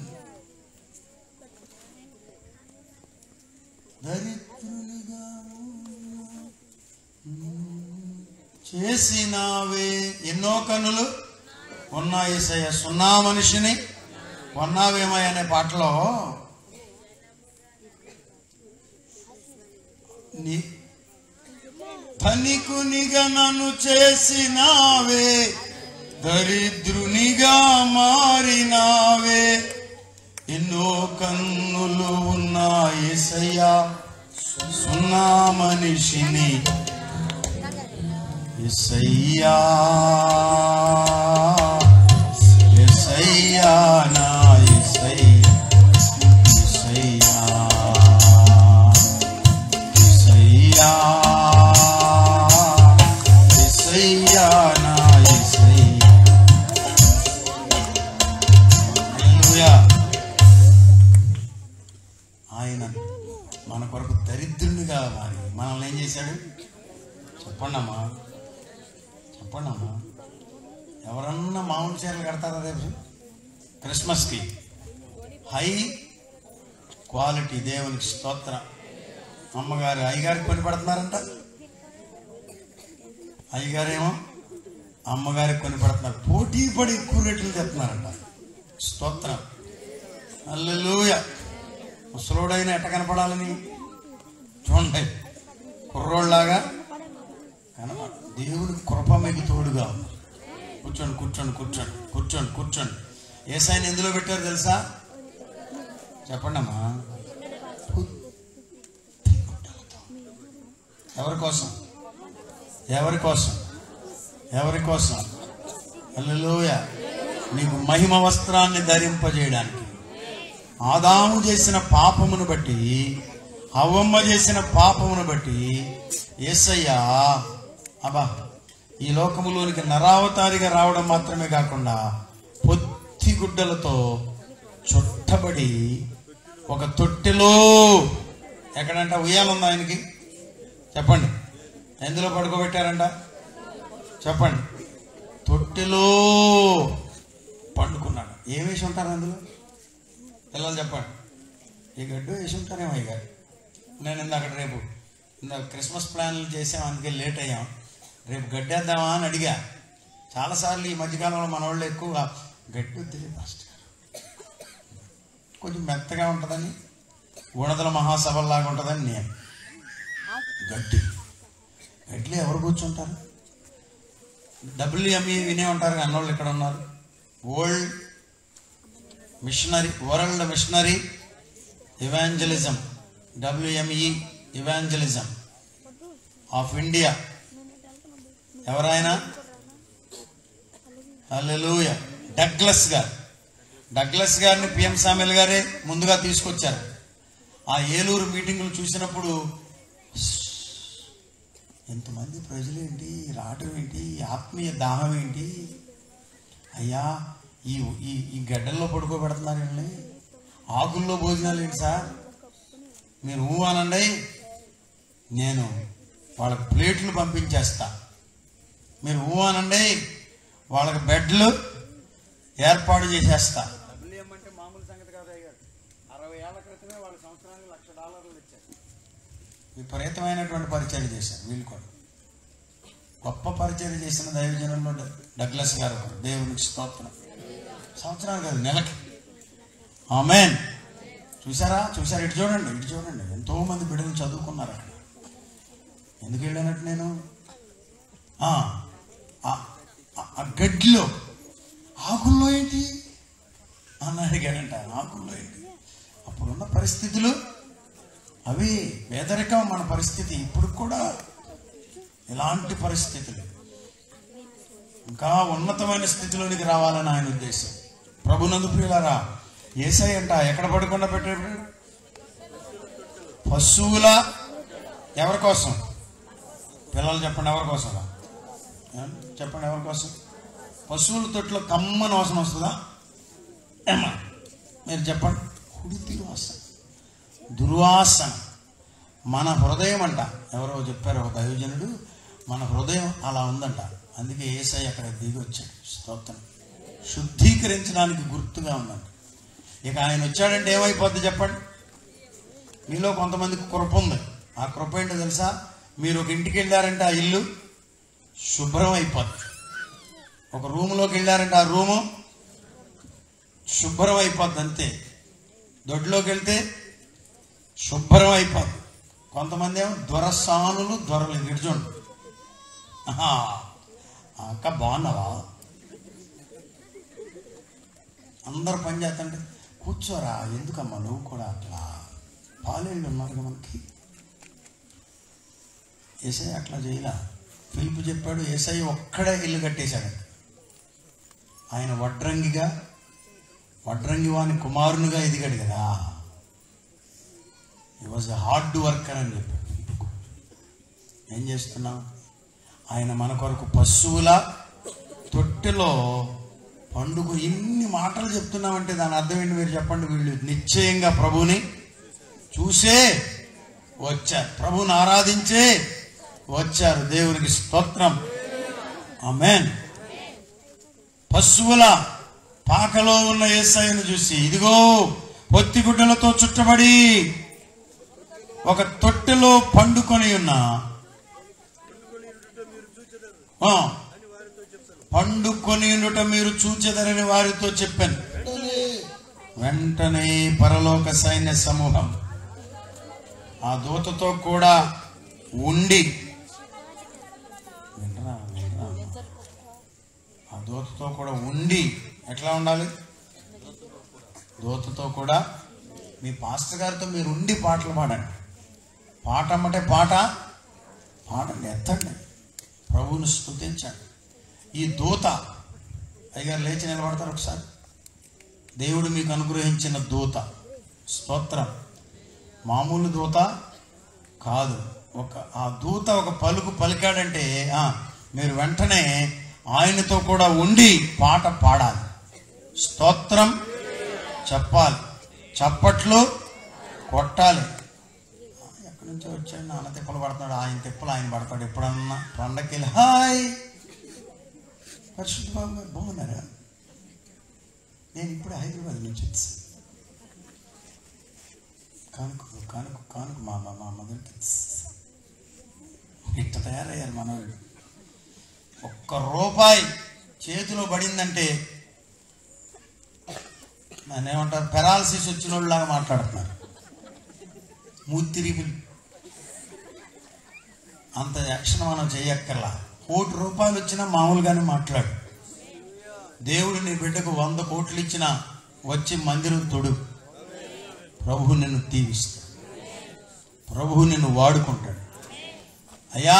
దరిద్రునిగా చేసినావే ఎన్నో కన్నులు ఉన్నాయి సయ్య సున్నా మనిషిని కొన్నావేమయ్య అనే పాటలో నీ ధనికునిగా నన్ను చేసినావే దరిద్రునిగా మారినావే ఎన్నో కన్నులు ఉన్న ఏసయ్యా సున్నా మనిషిని ఎసయ్యా ఎసయ్యా నా ఎసయ్యా ఎసయ్యా ఎసయ్యా ఎసయ్యా నా ఎసయ్యా హల్లెలూయా ఆయన మన కొరకు దరిద్రునిగా మారి మనల్ని ఏం చేశాడు చెప్పండి అమ్మా చెప్పండి అమ్మా ఎవరన్నా మామూలు చీరలు కడతారా రేపు క్రిస్మస్కి హై క్వాలిటీ దేవునికి స్తోత్రం అమ్మగారు అయ్యగారికి కొని పడుతున్నారంట అయ్యగారేమో అమ్మగారికి కొని పడుతున్నారు పోటీ పడి ఎక్కువ రేట్లు చెప్తున్నారంట స్తోత్రం అల్లెలూయ ముసలోడైన ఎట్ట కనపడాలని చూడండి కుర్రోళ్ళలాగా కనపడ దేవుడి కృప మీకు తోడుగా ఉంది కూర్చోండి కూర్చోండి కూర్చోండి కూర్చోండి కూర్చోండి ఏ సైన్ ఎందులో పెట్టారు తెలుసా చెప్పండి అమ్మా ఎవరి కోసం ఎవరి కోసం ఎవరి కోసం హల్లెలూయ నీకు మహిమ వస్త్రాన్ని ధరింపజేయడానికి ఆదాము చేసిన పాపమును బట్టి హవ్వమ్మ చేసిన పాపమును బట్టి యేసయ్య అబ్బా ఈ లోకములోనికి నరావతారిగా రావడం మాత్రమే కాకుండా పొత్తి గుడ్డలతో చుట్టబడి ఒక తొట్టెలో ఎక్కడంట ఉయ్యాలుందా ఆయనకి చెప్పండి ఎందులో పడుకోబెట్టారంట చెప్పండి తొట్టెలో పండుకున్నాడు ఏం వేసి ఉంటారు అందులో పిల్లలు చెప్పండి ఈ గడ్డు వేసి ఉంటారేమో అయ్య నేను ఇందాక రేపు ఇందాక క్రిస్మస్ ప్లాన్లు చేసాం అందుకే లేట్ అయ్యాం రేపు గడ్డేద్దామా అని అడిగా చాలాసార్లు ఈ మధ్యకాలంలో మన వాళ్ళు ఎక్కువ గడ్డి వద్దులే పాస్టర్ గారు కొంచెం మెత్తగా ఉంటుందని గుణదల మహాసభల్లాగా ఉంటుందని నేను గడ్డి గడ్డిలో ఎవరు కూర్చుంటారు డబ్ల్యూఎంఈ వినే ఉంటారు అన్నోళ్ళు ఇక్కడ ఉన్నారు world missionary world missionary evangelism WME evangelism of India ఎవరైనా హల్లెలూయ డగ్లస్ గారు డగ్లస్ గారిని పిఎం సామెల్ గారే ముందుగా తీసుకొచ్చారు ఆ ఏలూరు మీటింగులు చూసినప్పుడు ఎంతమంది ప్రజలేంటి రావటం ఏంటి ఈ ఆత్మీయ దాహం ఏంటి అయ్యా ఈ ఈ ఈ గడ్డల్లో పడుకోబెడుతున్నారు వీళ్ళని ఆకుల్లో భోజనాలు ఏంటి సార్ మీరు ఊ అనండి నేను వాళ్ళకి ప్లేట్లు పంపించేస్తా మీరు ఊ అనండి వాళ్ళకి బెడ్లు ఏర్పాటు చేసేస్తా డబ్బులు ఇవ్వమంటే మామూలు సంగతి కాదు అయ్యారు అరవై ఏళ్ల క్రితమే వాళ్ళ సంవత్సరానికి లక్ష డాలర్లు ఇచ్చారు విపరీతమైనటువంటి పరిచయం చేశారు వీళ్ళు కూడా గొప్ప పరిచయం చేసిన దైవజనంలో డ- డగ్లస్ గారు ఒకరు. దేవునికి స్తోత్రం సంవత్సరాలు కాదు నెలకి ఆమెన్ చూసారా చూసారా ఇటు చూడండి ఇటు చూడండి ఎంతో మంది బిడ్డలు చదువుకున్నారు అక్కడ ఎందుకు వెళ్ళానట్టు నేను ఆ, ఆ- ఆ- ఆ గడ్డిలో ఆకుల్లో ఏంటి అని అడిగాడంట ఆకుల్లో ఏంటి అప్పుడున్న పరిస్థితులు అవి పేదరికం మన పరిస్థితి ఇప్పుడు కూడా ఇలాంటి పరిస్థితులు ఇంకా ఉన్నతమైన స్థితిలోనికి రావాలని ఆయన ఉద్దేశం ప్రభునందు ప్రియులారా ఏసై అంట ఎక్కడ పడకుండా పెట్టాడు పశువుల ఎవరి కోసం పిల్లలు చెప్పండి ఎవరి కోసం చెప్పండి ఎవరి కోసం పశువుల తొట్లో కమ్మని వాసన వస్తుందా ఏమ్మా మీరు చెప్పండి కుడితి వాసన దుర్వాసన మన హృదయం అంట ఎవరో చెప్పారు ఒక దైవజనుడు మన హృదయం అలా ఉందంట అందుకే ఏసై అక్కడ దిగి వచ్చాడు స్తోత్రం శుద్ధీకరించడానికి గుర్తుగా ఉందంట ఇక ఆయన వచ్చాడంటే ఏమైపోద్ది చెప్పండి మీలో కొంతమందికి కృప ఉంది ఆ కృప ఏంటో తెలుసా మీరు ఒక ఇంటికి వెళ్ళారంటే ఆ ఇల్లు శుభ్రం అయిపోద్ది ఒక రూములోకి వెళ్ళారంటే ఆ రూము శుభ్రం అయిపోద్ది అంతే దొడ్లోకి వెళ్తే శుభ్రం అయిపోద్ది కొంతమంది ఏమో దొరసానులు దొరలు ఇటు చూడండి ఆహా, అక్క బాగున్నావా అందరు పని చేస్తుంటే కూర్చోరా ఎందుకమ్మా నువ్వు కూడా అట్లా పాలేళ్ళు ఉన్నారు మనకి ఏసై అట్లా చేయలా పిలుపు చెప్పాడు ఏసై ఒక్కడే ఇల్లు కట్టేశాడు ఆయన వడ్రంగిగా వడ్రంగి వాని కుమారునిగా ఎదిగాడు కదా ఈ వాజ్ ఎ హార్డ్ వర్కర్ అని చెప్పాడు ఏం చేస్తున్నాం ఆయన మన కొరకు పశువుల తొట్టెలో పండుగ ఇన్ని మాటలు చెప్తున్నామంటే దాని అర్థం ఏంటి మీరు చెప్పండి వీళ్ళు నిశ్చయంగా ప్రభుని చూసే వచ్చారు ప్రభుని ఆరాధించే వచ్చారు దేవునికి స్తోత్రం ఆమెన్ పశువుల పాకలో ఉన్న ఏసైను చూసి ఇదిగో పొత్తి గుడ్డలతో చుట్టబడి ఒక తొట్టెలో పండుకొని ఉన్న ఆ, పండుకొని ఉండుట మీరు చూచెదరని వారితో చెప్పాను వెంటనే పరలోక సైన్య సమూహం ఆ దూతతో కూడా ఉండి వినరా, వినరా. ఆ దూతతో కూడా ఉండి ఎట్లా ఉండాలి దూతతో కూడా మీ పాస్టర్ గారితో మీరు ఉండి పాటలు పాడండి పాట అమ్మటే పాట పాడండి ఎత్తండి ప్రభువుని స్తుతించండి ఈ దూత అయ్యగారు లేచి నిలబడతారు ఒకసారి దేవుడు మీకు అనుగ్రహించిన దూత స్తోత్రం మామూలు దూత కాదు ఒక ఆ దూత ఒక పలుకు పలికాడంటే ఆ, మీరు వెంటనే ఆయనతో కూడా ఉండి పాట పాడాలి స్తోత్రం చెప్పాలి చప్పట్లు కొట్టాలి ఆ, ఎక్కడి నుంచో వచ్చాడు నాన్న తిప్పలు పడుతున్నాడు ఆయన తిప్పలు ఆయన పడతాడు ఎప్పుడన్నా పండక్కి హాయ్ పరిశుద్ధ బాబు గారు బాగున్నారా నేను ఇప్పుడు హైదరాబాద్ నుంచి వచ్చాను కానుక కానుక కానుక మా మా మా మదర్కి ఇట్ట తయారయ్యారు మనవాళ్ళు ఒక్క రూపాయి చేతిలో పడిందంటే నన్ను ఏమంటారు పెరాలసిస్ వచ్చిన వాళ్ళలాగా మాట్లాడుతున్నారు మూతిరిపులు అంత యాక్షన్ మనం చేయక్కర్లా కోటి రూపాయలు వచ్చినా మామూలుగానే మాట్లాడు దేవుడు నీ బిడ్డకు వంద కోట్లు ఇచ్చినా వచ్చి మందిరం తొడు ప్రభు నిన్ను దీవిస్తాడు ప్రభు నిన్ను వాడుకుంటాడు అయ్యా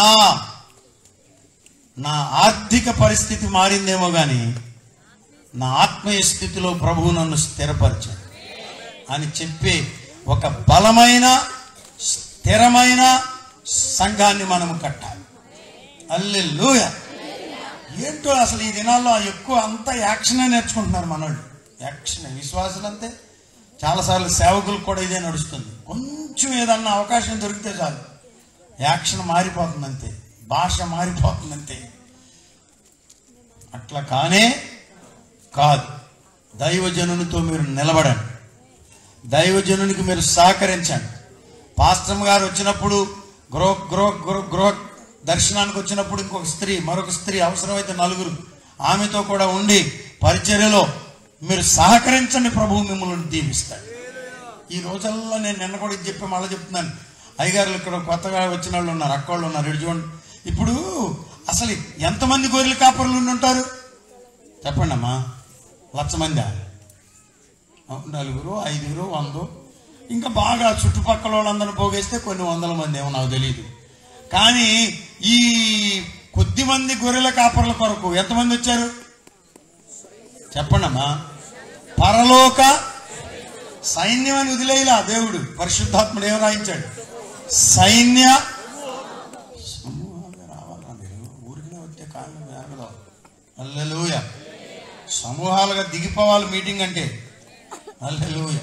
నా ఆర్థిక పరిస్థితి మారిందేమో కానీ నా ఆత్మీయ స్థితిలో ప్రభువు నన్ను స్థిరపరిచాడు అని చెప్పి ఒక బలమైన స్థిరమైన సంఘాన్ని మనము కట్టాలి అల్లెలుయ ఏంటో అసలు ఈ దినాల్లో ఎక్కువ అంతా యాక్షనే నేర్చుకుంటున్నారు మనోళ్ళు యాక్షన్ విశ్వాసులు అంతే చాలాసార్లు సేవకులకు కూడా ఇదే నడుస్తుంది కొంచెం ఏదన్నా అవకాశం దొరికితే చాలు యాక్షన్ మారిపోతుంది అంతే భాష మారిపోతుంది అంతే అట్లా కానే కాదు దైవజనునితో మీరు నిలబడండి దైవజనునికి మీరు సహకరించండి పాస్టమ్ గారు వచ్చినప్పుడు గృహ గృహ గృహ గృహ దర్శనానికి వచ్చినప్పుడు ఇంకొక స్త్రీ మరొక స్త్రీ అవసరమైతే నలుగురు ఆమెతో కూడా ఉండి పరిచర్యలో మీరు సహకరించండి ప్రభువు మిమ్మల్ని దీవిస్తాడు ఈ రోజుల్లో నేను నిన్న కూడా ఇది చెప్పి మళ్ళీ చెప్తున్నాను అయ్యగారులు ఇక్కడ కొత్తగా వచ్చిన వాళ్ళు ఉన్నారు అక్క వాళ్ళు ఉన్నారు ఇటు చూడండి ఇప్పుడు అసలు ఎంతమంది గొర్రెల కాపర్లు ఉండి ఉంటారు చెప్పండి అమ్మా లక్ష మందా నలుగురు ఐదుగురు వంద ఇంకా బాగా చుట్టుపక్కల వాళ్ళందరిని పోగేస్తే కొన్ని వందల మంది ఏమో నాకు తెలియదు కానీ ఈ కొద్ది మంది గొర్రెల కాపర్ల కొరకు ఎంతమంది వచ్చారు చెప్పండి అమ్మా పరలోక సైన్యం అని వదిలేలా దేవుడు పరిశుద్ధాత్ముడు ఏం రాయించాడు సైన్య సమూహాలుగా రావాలా మీరు ఊరికే వచ్చే కారణం జరగదు అల్లెలుయ సమూహాలుగా దిగిపోవాలి మీటింగ్ అంటే అల్లెలుయ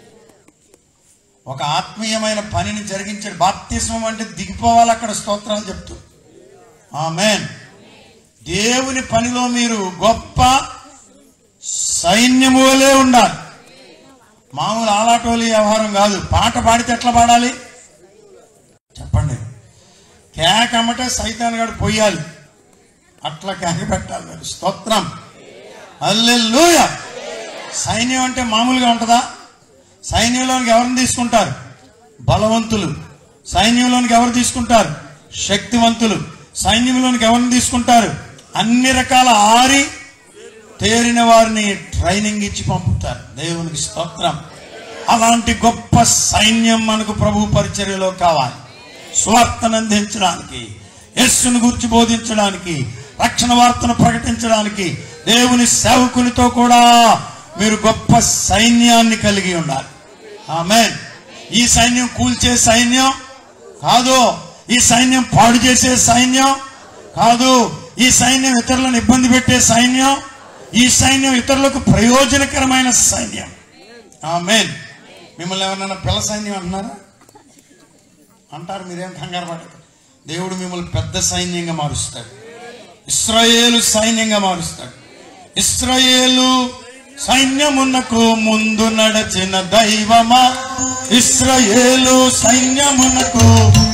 ఒక ఆత్మీయమైన పనిని జరిగించాడు బాప్తిస్మం అంటే దిగిపోవాలి అక్కడ స్తోత్రాలు చెప్తూ ఆమెన్ దేవుని పనిలో మీరు గొప్ప సైన్యము వలె ఉండాలి మామూలు ఆలాటోలి వ్యవహారం కాదు పాట పాడితే ఎట్లా పాడాలి చెప్పండి కేక అమ్మటే సైతాన్ గడు పొయ్యాలి అట్లా కేక పెట్టాలి మీరు స్తోత్రం అల్లెల్లుయ సైన్యం అంటే మామూలుగా ఉంటుందా సైన్యంలోనికి ఎవరిని తీసుకుంటారు బలవంతులు సైన్యంలోనికి ఎవరు తీసుకుంటారు శక్తివంతులు సైన్యంలోనికి ఎవరిని తీసుకుంటారు అన్ని రకాల ఆరి తేరిన వారిని ట్రైనింగ్ ఇచ్చి పంపుతారు దేవునికి స్తోత్రం అలాంటి గొప్ప సైన్యం మనకు ప్రభు పరిచర్యలో కావాలి స్వార్థను అందించడానికి యస్సును గురించి బోధించడానికి రక్షణ వార్తను ప్రకటించడానికి దేవుని సేవకునితో కూడా మీరు గొప్ప సైన్యాన్ని కలిగి ఉండాలి ఆమెన్ ఈ సైన్యం కూల్చే సైన్యం కాదు ఈ సైన్యం పాడు చేసే సైన్యం కాదు ఈ సైన్యం ఇతరులను ఇబ్బంది పెట్టే సైన్యం ఈ సైన్యం ఇతరులకు ప్రయోజనకరమైన సైన్యం ఆమెన్ మిమ్మల్ని ఎవరన్నా పిల్ల సైన్యం అంటున్నారా అంటారు మీరేం కంగారు పడదు దేవుడు మిమ్మల్ని పెద్ద సైన్యంగా మారుస్తాడు ఇస్రాయేలు సైన్యంగా మారుస్తాడు ఇస్రాయేలు సైన్యమునకు ముందు నడచిన దైవమా ఇస్రాయేలు సైన్యమునకు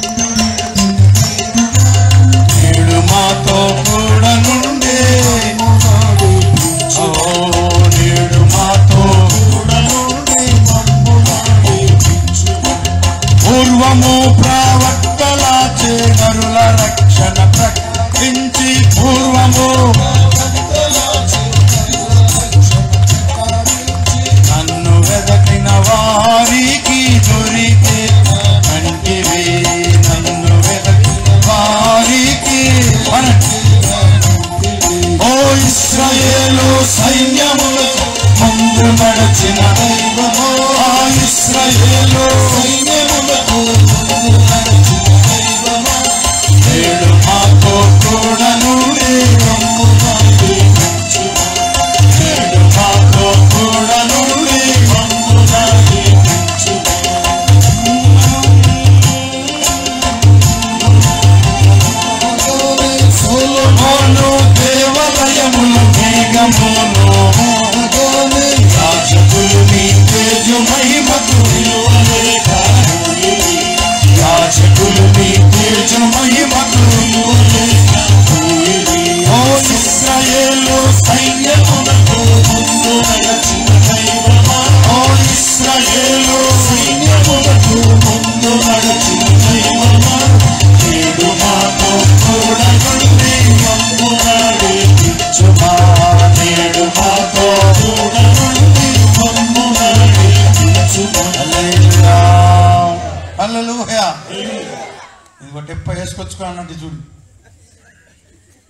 నేడు మాతో కూడా నుండే ఓ నేడు మాతో కూడా నుండి పూర్వము ప్రవక్తల చేనరుల రక్షణ ప్రకటించి పూర్వము నన్ను వెదకిన వారికి దొరికే కంటివి నన్ను వెదకిన వారికి ఓ ఇస్రాయేలు సైన్యములకు ముందు నడచిన దైవమో ఆ ఇస్రాయేలు సైన్యములకు ముందు నడచిన దైవమో నేడు మాతో కూడా నుండి మమ్ముగా దీవించుము. నేడు మాతో కూడా నుండి మమ్ముగా దీవించుము. సొలొమోను దేవాలయములు మేఘమును యాజకులు నీ తేజు మహిమకు విలువలేక యాజకులు నీ తేజు మహిమకు విలువలేక ఓ ఇస్రాయేలు సైన్యమునకు ముందు నడచిన దైవమా ఓ ఇస్రాయేలు సైన్యమునకు ముందు నడచిన దైవమా నేడు మాతో కూడా నుండి మమ్ము నడిపించుమా నేడు మాతో కూడా నుండి మమ్ము నడిపించుమా హల్లెలూయా హల్లెలూయా ఇంకో టెప్ప వేసుకొచ్చుకో అన్నట్టు చూడు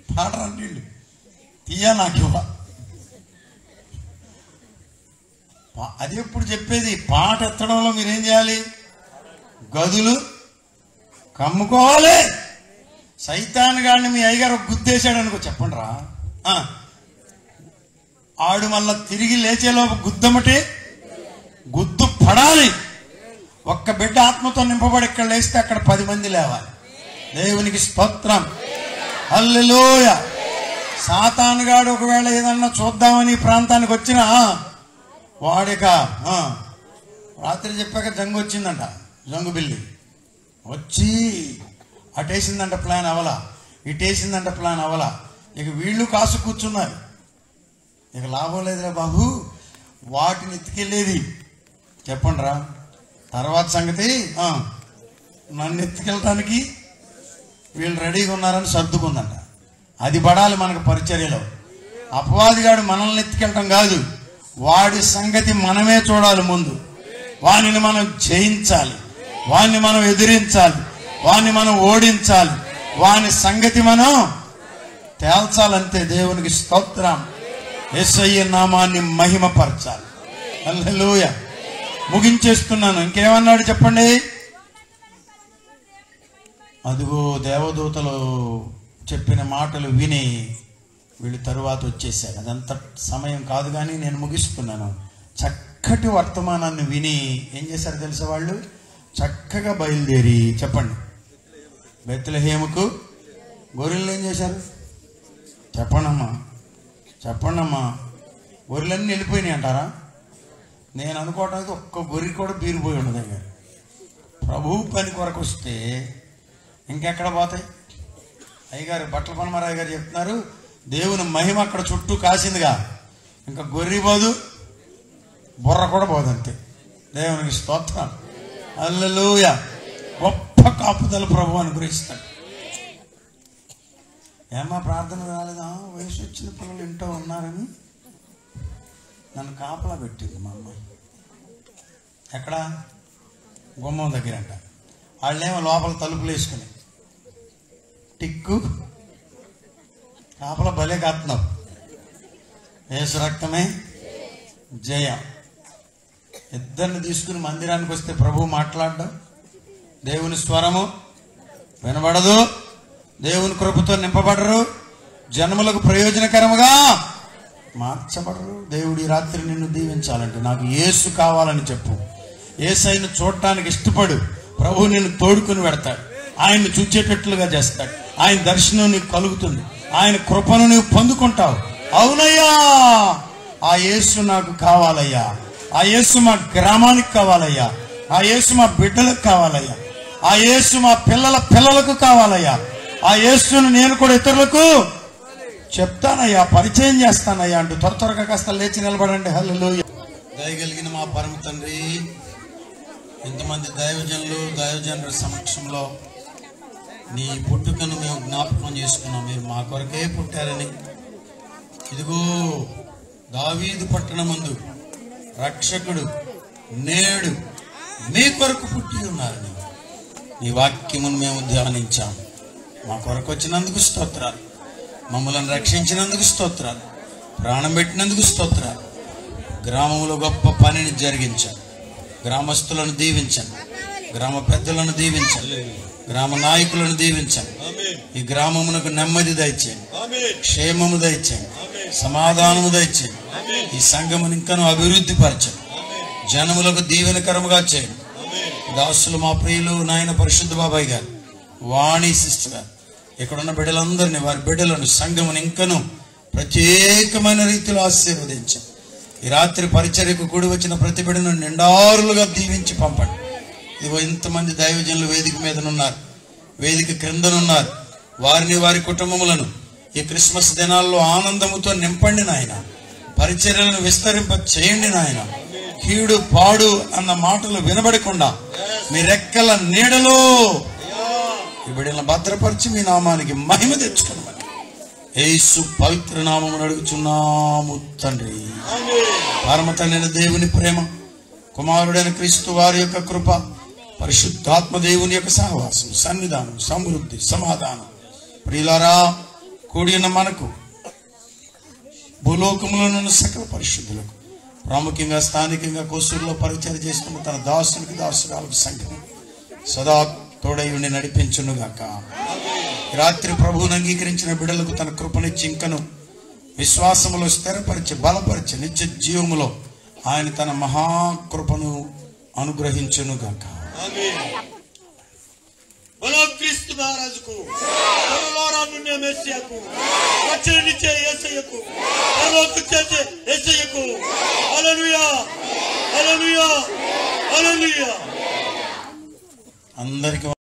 పాడరండి తీయ నాకు ఇవ్వ పా- అది ఎప్పుడు చెప్పేది పాట ఎత్తడంలో మీరేం చేయాలి గదులు కమ్ముకోవాలి సైతాన్ గాడిని మీ అయ్యగారు ఒక గుద్దేశాడు అనుకో చెప్పండి రా ఆ. ఆడు మళ్ళా తిరిగి లేచేలోపు గుద్దమటి గుద్దు పడాలి ఒక్క బిడ్డ ఆత్మతో నింపబడి ఇక్కడ లేస్తే అక్కడ పది మంది లేవాలి దేవునికి స్తోత్రం హల్లెలూయ సాతానుగాడు ఒకవేళ ఏదన్నా చూద్దామని ఈ ప్రాంతానికి వచ్చినా వాడిక ఆ, రాత్రి చెప్పాక జంగు వచ్చిందంట జంగు బిల్లి వచ్చి అటేసిందంట ప్లాన్ అవలా ఇటేసిందంట ప్లాన్ అవలా ఇక వీళ్ళు కాసు కూర్చున్నారు ఇక లాభం లేదురా బాబు వాటిని ఎత్తుకెళ్ళేది చెప్పండి రా తర్వాత సంగతి ఆ, నన్ను ఎత్తుకెళ్ళటానికి వీళ్ళు రెడీగా ఉన్నారని సర్దుకుందంట అది పడాలి మనకు పరిచర్యలో అపవాదిగాడు మనల్ని ఎత్తుకెళ్ళటం కాదు వాడి సంగతి మనమే చూడాలి ముందు వానిని మనం జయించాలి వాణ్ణి మనం ఎదిరించాలి వాణ్ణి మనం ఓడించాలి వాని సంగతి మనం తేల్చాలంతే దేవునికి స్తోత్రం ఎస్ఐ నామాన్ని మహిమపరచాలి హల్లెలూయ ముగించేస్తున్నాను ఇంకేమన్నాడు చెప్పండి అదిగో దేవదూతలు చెప్పిన మాటలు విని వీళ్ళు తరువాత వచ్చేసారు అదంత సమయం కాదు కానీ నేను ముగిస్తున్నాను చక్కటి వర్తమానాన్ని విని ఏం చేశారు తెలుసా వాళ్ళు చక్కగా బయలుదేరి చెప్పండి బెత్తలహేముకు గొర్రెలు ఏం చేశారు చెప్పండమ్మా చెప్పండమ్మా గొర్రెలన్నీ వెళ్ళిపోయినాయి అంటారా నేను అనుకోవడానికి ఒక్క గొర్రె కూడా బీరిపోయి ఉండదు దగ్గర ప్రభు పని కొరకు వస్తే ఇంకెక్కడ పోతాయి అయ్యగారు బట్టల పనమరావు గారు చెప్తున్నారు దేవుని మహిమ అక్కడ చుట్టూ కాసిందిగా ఇంకా గొర్రె పోదు బుర్ర కూడా పోదు అంతే దేవునికి స్తోత్రం అల్లెలూయ గొప్ప కాపుదల ప్రభు అనుగ్రహిస్తాడు ఏమా ప్రార్థన రాలేదా వయసు వచ్చిన పిల్లలు ఇంట్లో ఉన్నారని నన్ను కాపలా పెట్టింది మా అమ్మాయి ఎక్కడ గుమ్మం దగ్గర అంట వాళ్ళేమో లోపల తలుపులు వేసుకుని టిక్కు కాపలా భలే కాస్తున్నావు ఏసు రక్తమే జయం ఇద్దరిని తీసుకుని మందిరానికి వస్తే ప్రభు మాట్లాడడం దేవుని స్వరము వినబడదు దేవుని కృపతో నింపబడరు జన్మలకు ప్రయోజనకరముగా మార్చబడరు దేవుడి రాత్రి నిన్ను దీవించాలంటే నాకు యేసు కావాలని చెప్పు ఏసైను చూడటానికి ఇష్టపడు ప్రభు నిన్ను తోడుకుని పెడతాడు ఆయన్ని చూచేటట్లుగా చేస్తాడు ఆయన దర్శనం నీకు కలుగుతుంది ఆయన కృపను నీవు పొందుకుంటావు అవునయ్యా ఆ యేసు నాకు కావాలయ్యా ఆ యేసు మా గ్రామానికి కావాలయ్యా ఆ యేసు మా బిడ్డలకు కావాలయ్యా ఆ యేసు మా పిల్లల పిల్లలకు కావాలయ్యా ఆ యేసును నేను కూడా ఇతరులకు చెప్తానయ్యా పరిచయం చేస్తానయ్యా అంటూ త్వర త్వరగా కాస్త లేచి నిలబడండి హల్లు దయగలిగిన మా పరమ తండ్రి ఇంతమంది దైవజనులు దైవజనుల సమక్షంలో నీ పుట్టుకను మేము జ్ఞాపకం చేసుకున్నాం మీరు మా కొరకే పుట్టారని ఇదిగో దావీదు పట్టణమందు రక్షకుడు నేడు మీ కొరకు పుట్టి ఉన్నారని నీ వాక్యమును మేము ధ్యానించాం మా కొరకు వచ్చినందుకు స్తోత్రాలు మమ్మల్ని రక్షించినందుకు స్తోత్రాలు ప్రాణం పెట్టినందుకు స్తోత్రాలు గ్రామంలో గొప్ప పనిని జరిగించాను గ్రామస్తులను దీవించండి గ్రామ పెద్దలను దీవించండి గ్రామ నాయకులను దీవించండి ఈ గ్రామమునకు నెమ్మది దయచేయండి క్షేమము దయచేయండి సమాధానము దయచేయండి ఈ సంఘమును ఇంకను అభివృద్ధి పరచండి జనములకు దీవెనకరముగా చేయండి దాసులు మా ప్రియులు నాయన పరిశుద్ధ బాబాయ్ గారు వాణి సిస్టర్ గారు ఇక్కడున్న బిడ్డలందరినీ వారి బిడ్డలను సంఘమును ఇంకను ప్రత్యేకమైన రీతిలో ఆశీర్వదించండి ఈ రాత్రి పరిచర్యకు కూడి వచ్చిన ప్రతి బిడ్డను నిండారులుగా దీవించి పంపండి ఇదిగో ఇంతమంది దైవజనులు వేదిక మీదనున్నారు వేదిక క్రిందనున్నారు వారిని వారి కుటుంబములను ఈ క్రిస్మస్ దినాల్లో ఆనందముతో నింపండి నాయన పరిచర్యలను విస్తరింప చేయండి నాయన కీడు పాడు అన్న మాటలు వినబడకుండా మీ రెక్కల నీడలో ఈ బిడ్డలను భద్రపరిచి మీ నామానికి మహిమ తెచ్చుకోమని యేసు పవిత్ర నామమును అడుగుచున్నాము తండ్రి పరమ తండ్రి దేవుని ప్రేమ కుమారుడైన క్రీస్తు వారి యొక్క కృప పరిశుద్ధాత్మ దేవుని యొక్క సహవాసం సన్నిధానం సమృద్ధి సమాధానం ప్రియులారా కూడిన మనకు భూలోకములో ఉన్న సకల పరిశుద్ధులకు ప్రాముఖ్యంగా స్థానికంగా కొసూరులో పరిచయం చేస్తున్న తన దాసునికి దాసురాలకు సంఖ్యను సదా తోడై ఉండి నడిపించునుగాక ఈ రాత్రి ప్రభువును అంగీకరించిన బిడ్డలకు తన కృపనిచ్చి ఇంకను విశ్వాసములో స్థిరపరిచి బలపరిచి నిత్య జీవములో ఆయన తన మహాకృపను అనుగ్రహించునుగాక బలో క్రీస్తు మహారాజుకు త్వరలోరా నుండే మెస్సియాకు రక్షణనిచ్చే యేసయ్యకు పరలోకి చేసే యేసయ్యకు హల్లెలూయా హల్లెలూయా హల్లెలూయా అందరికీ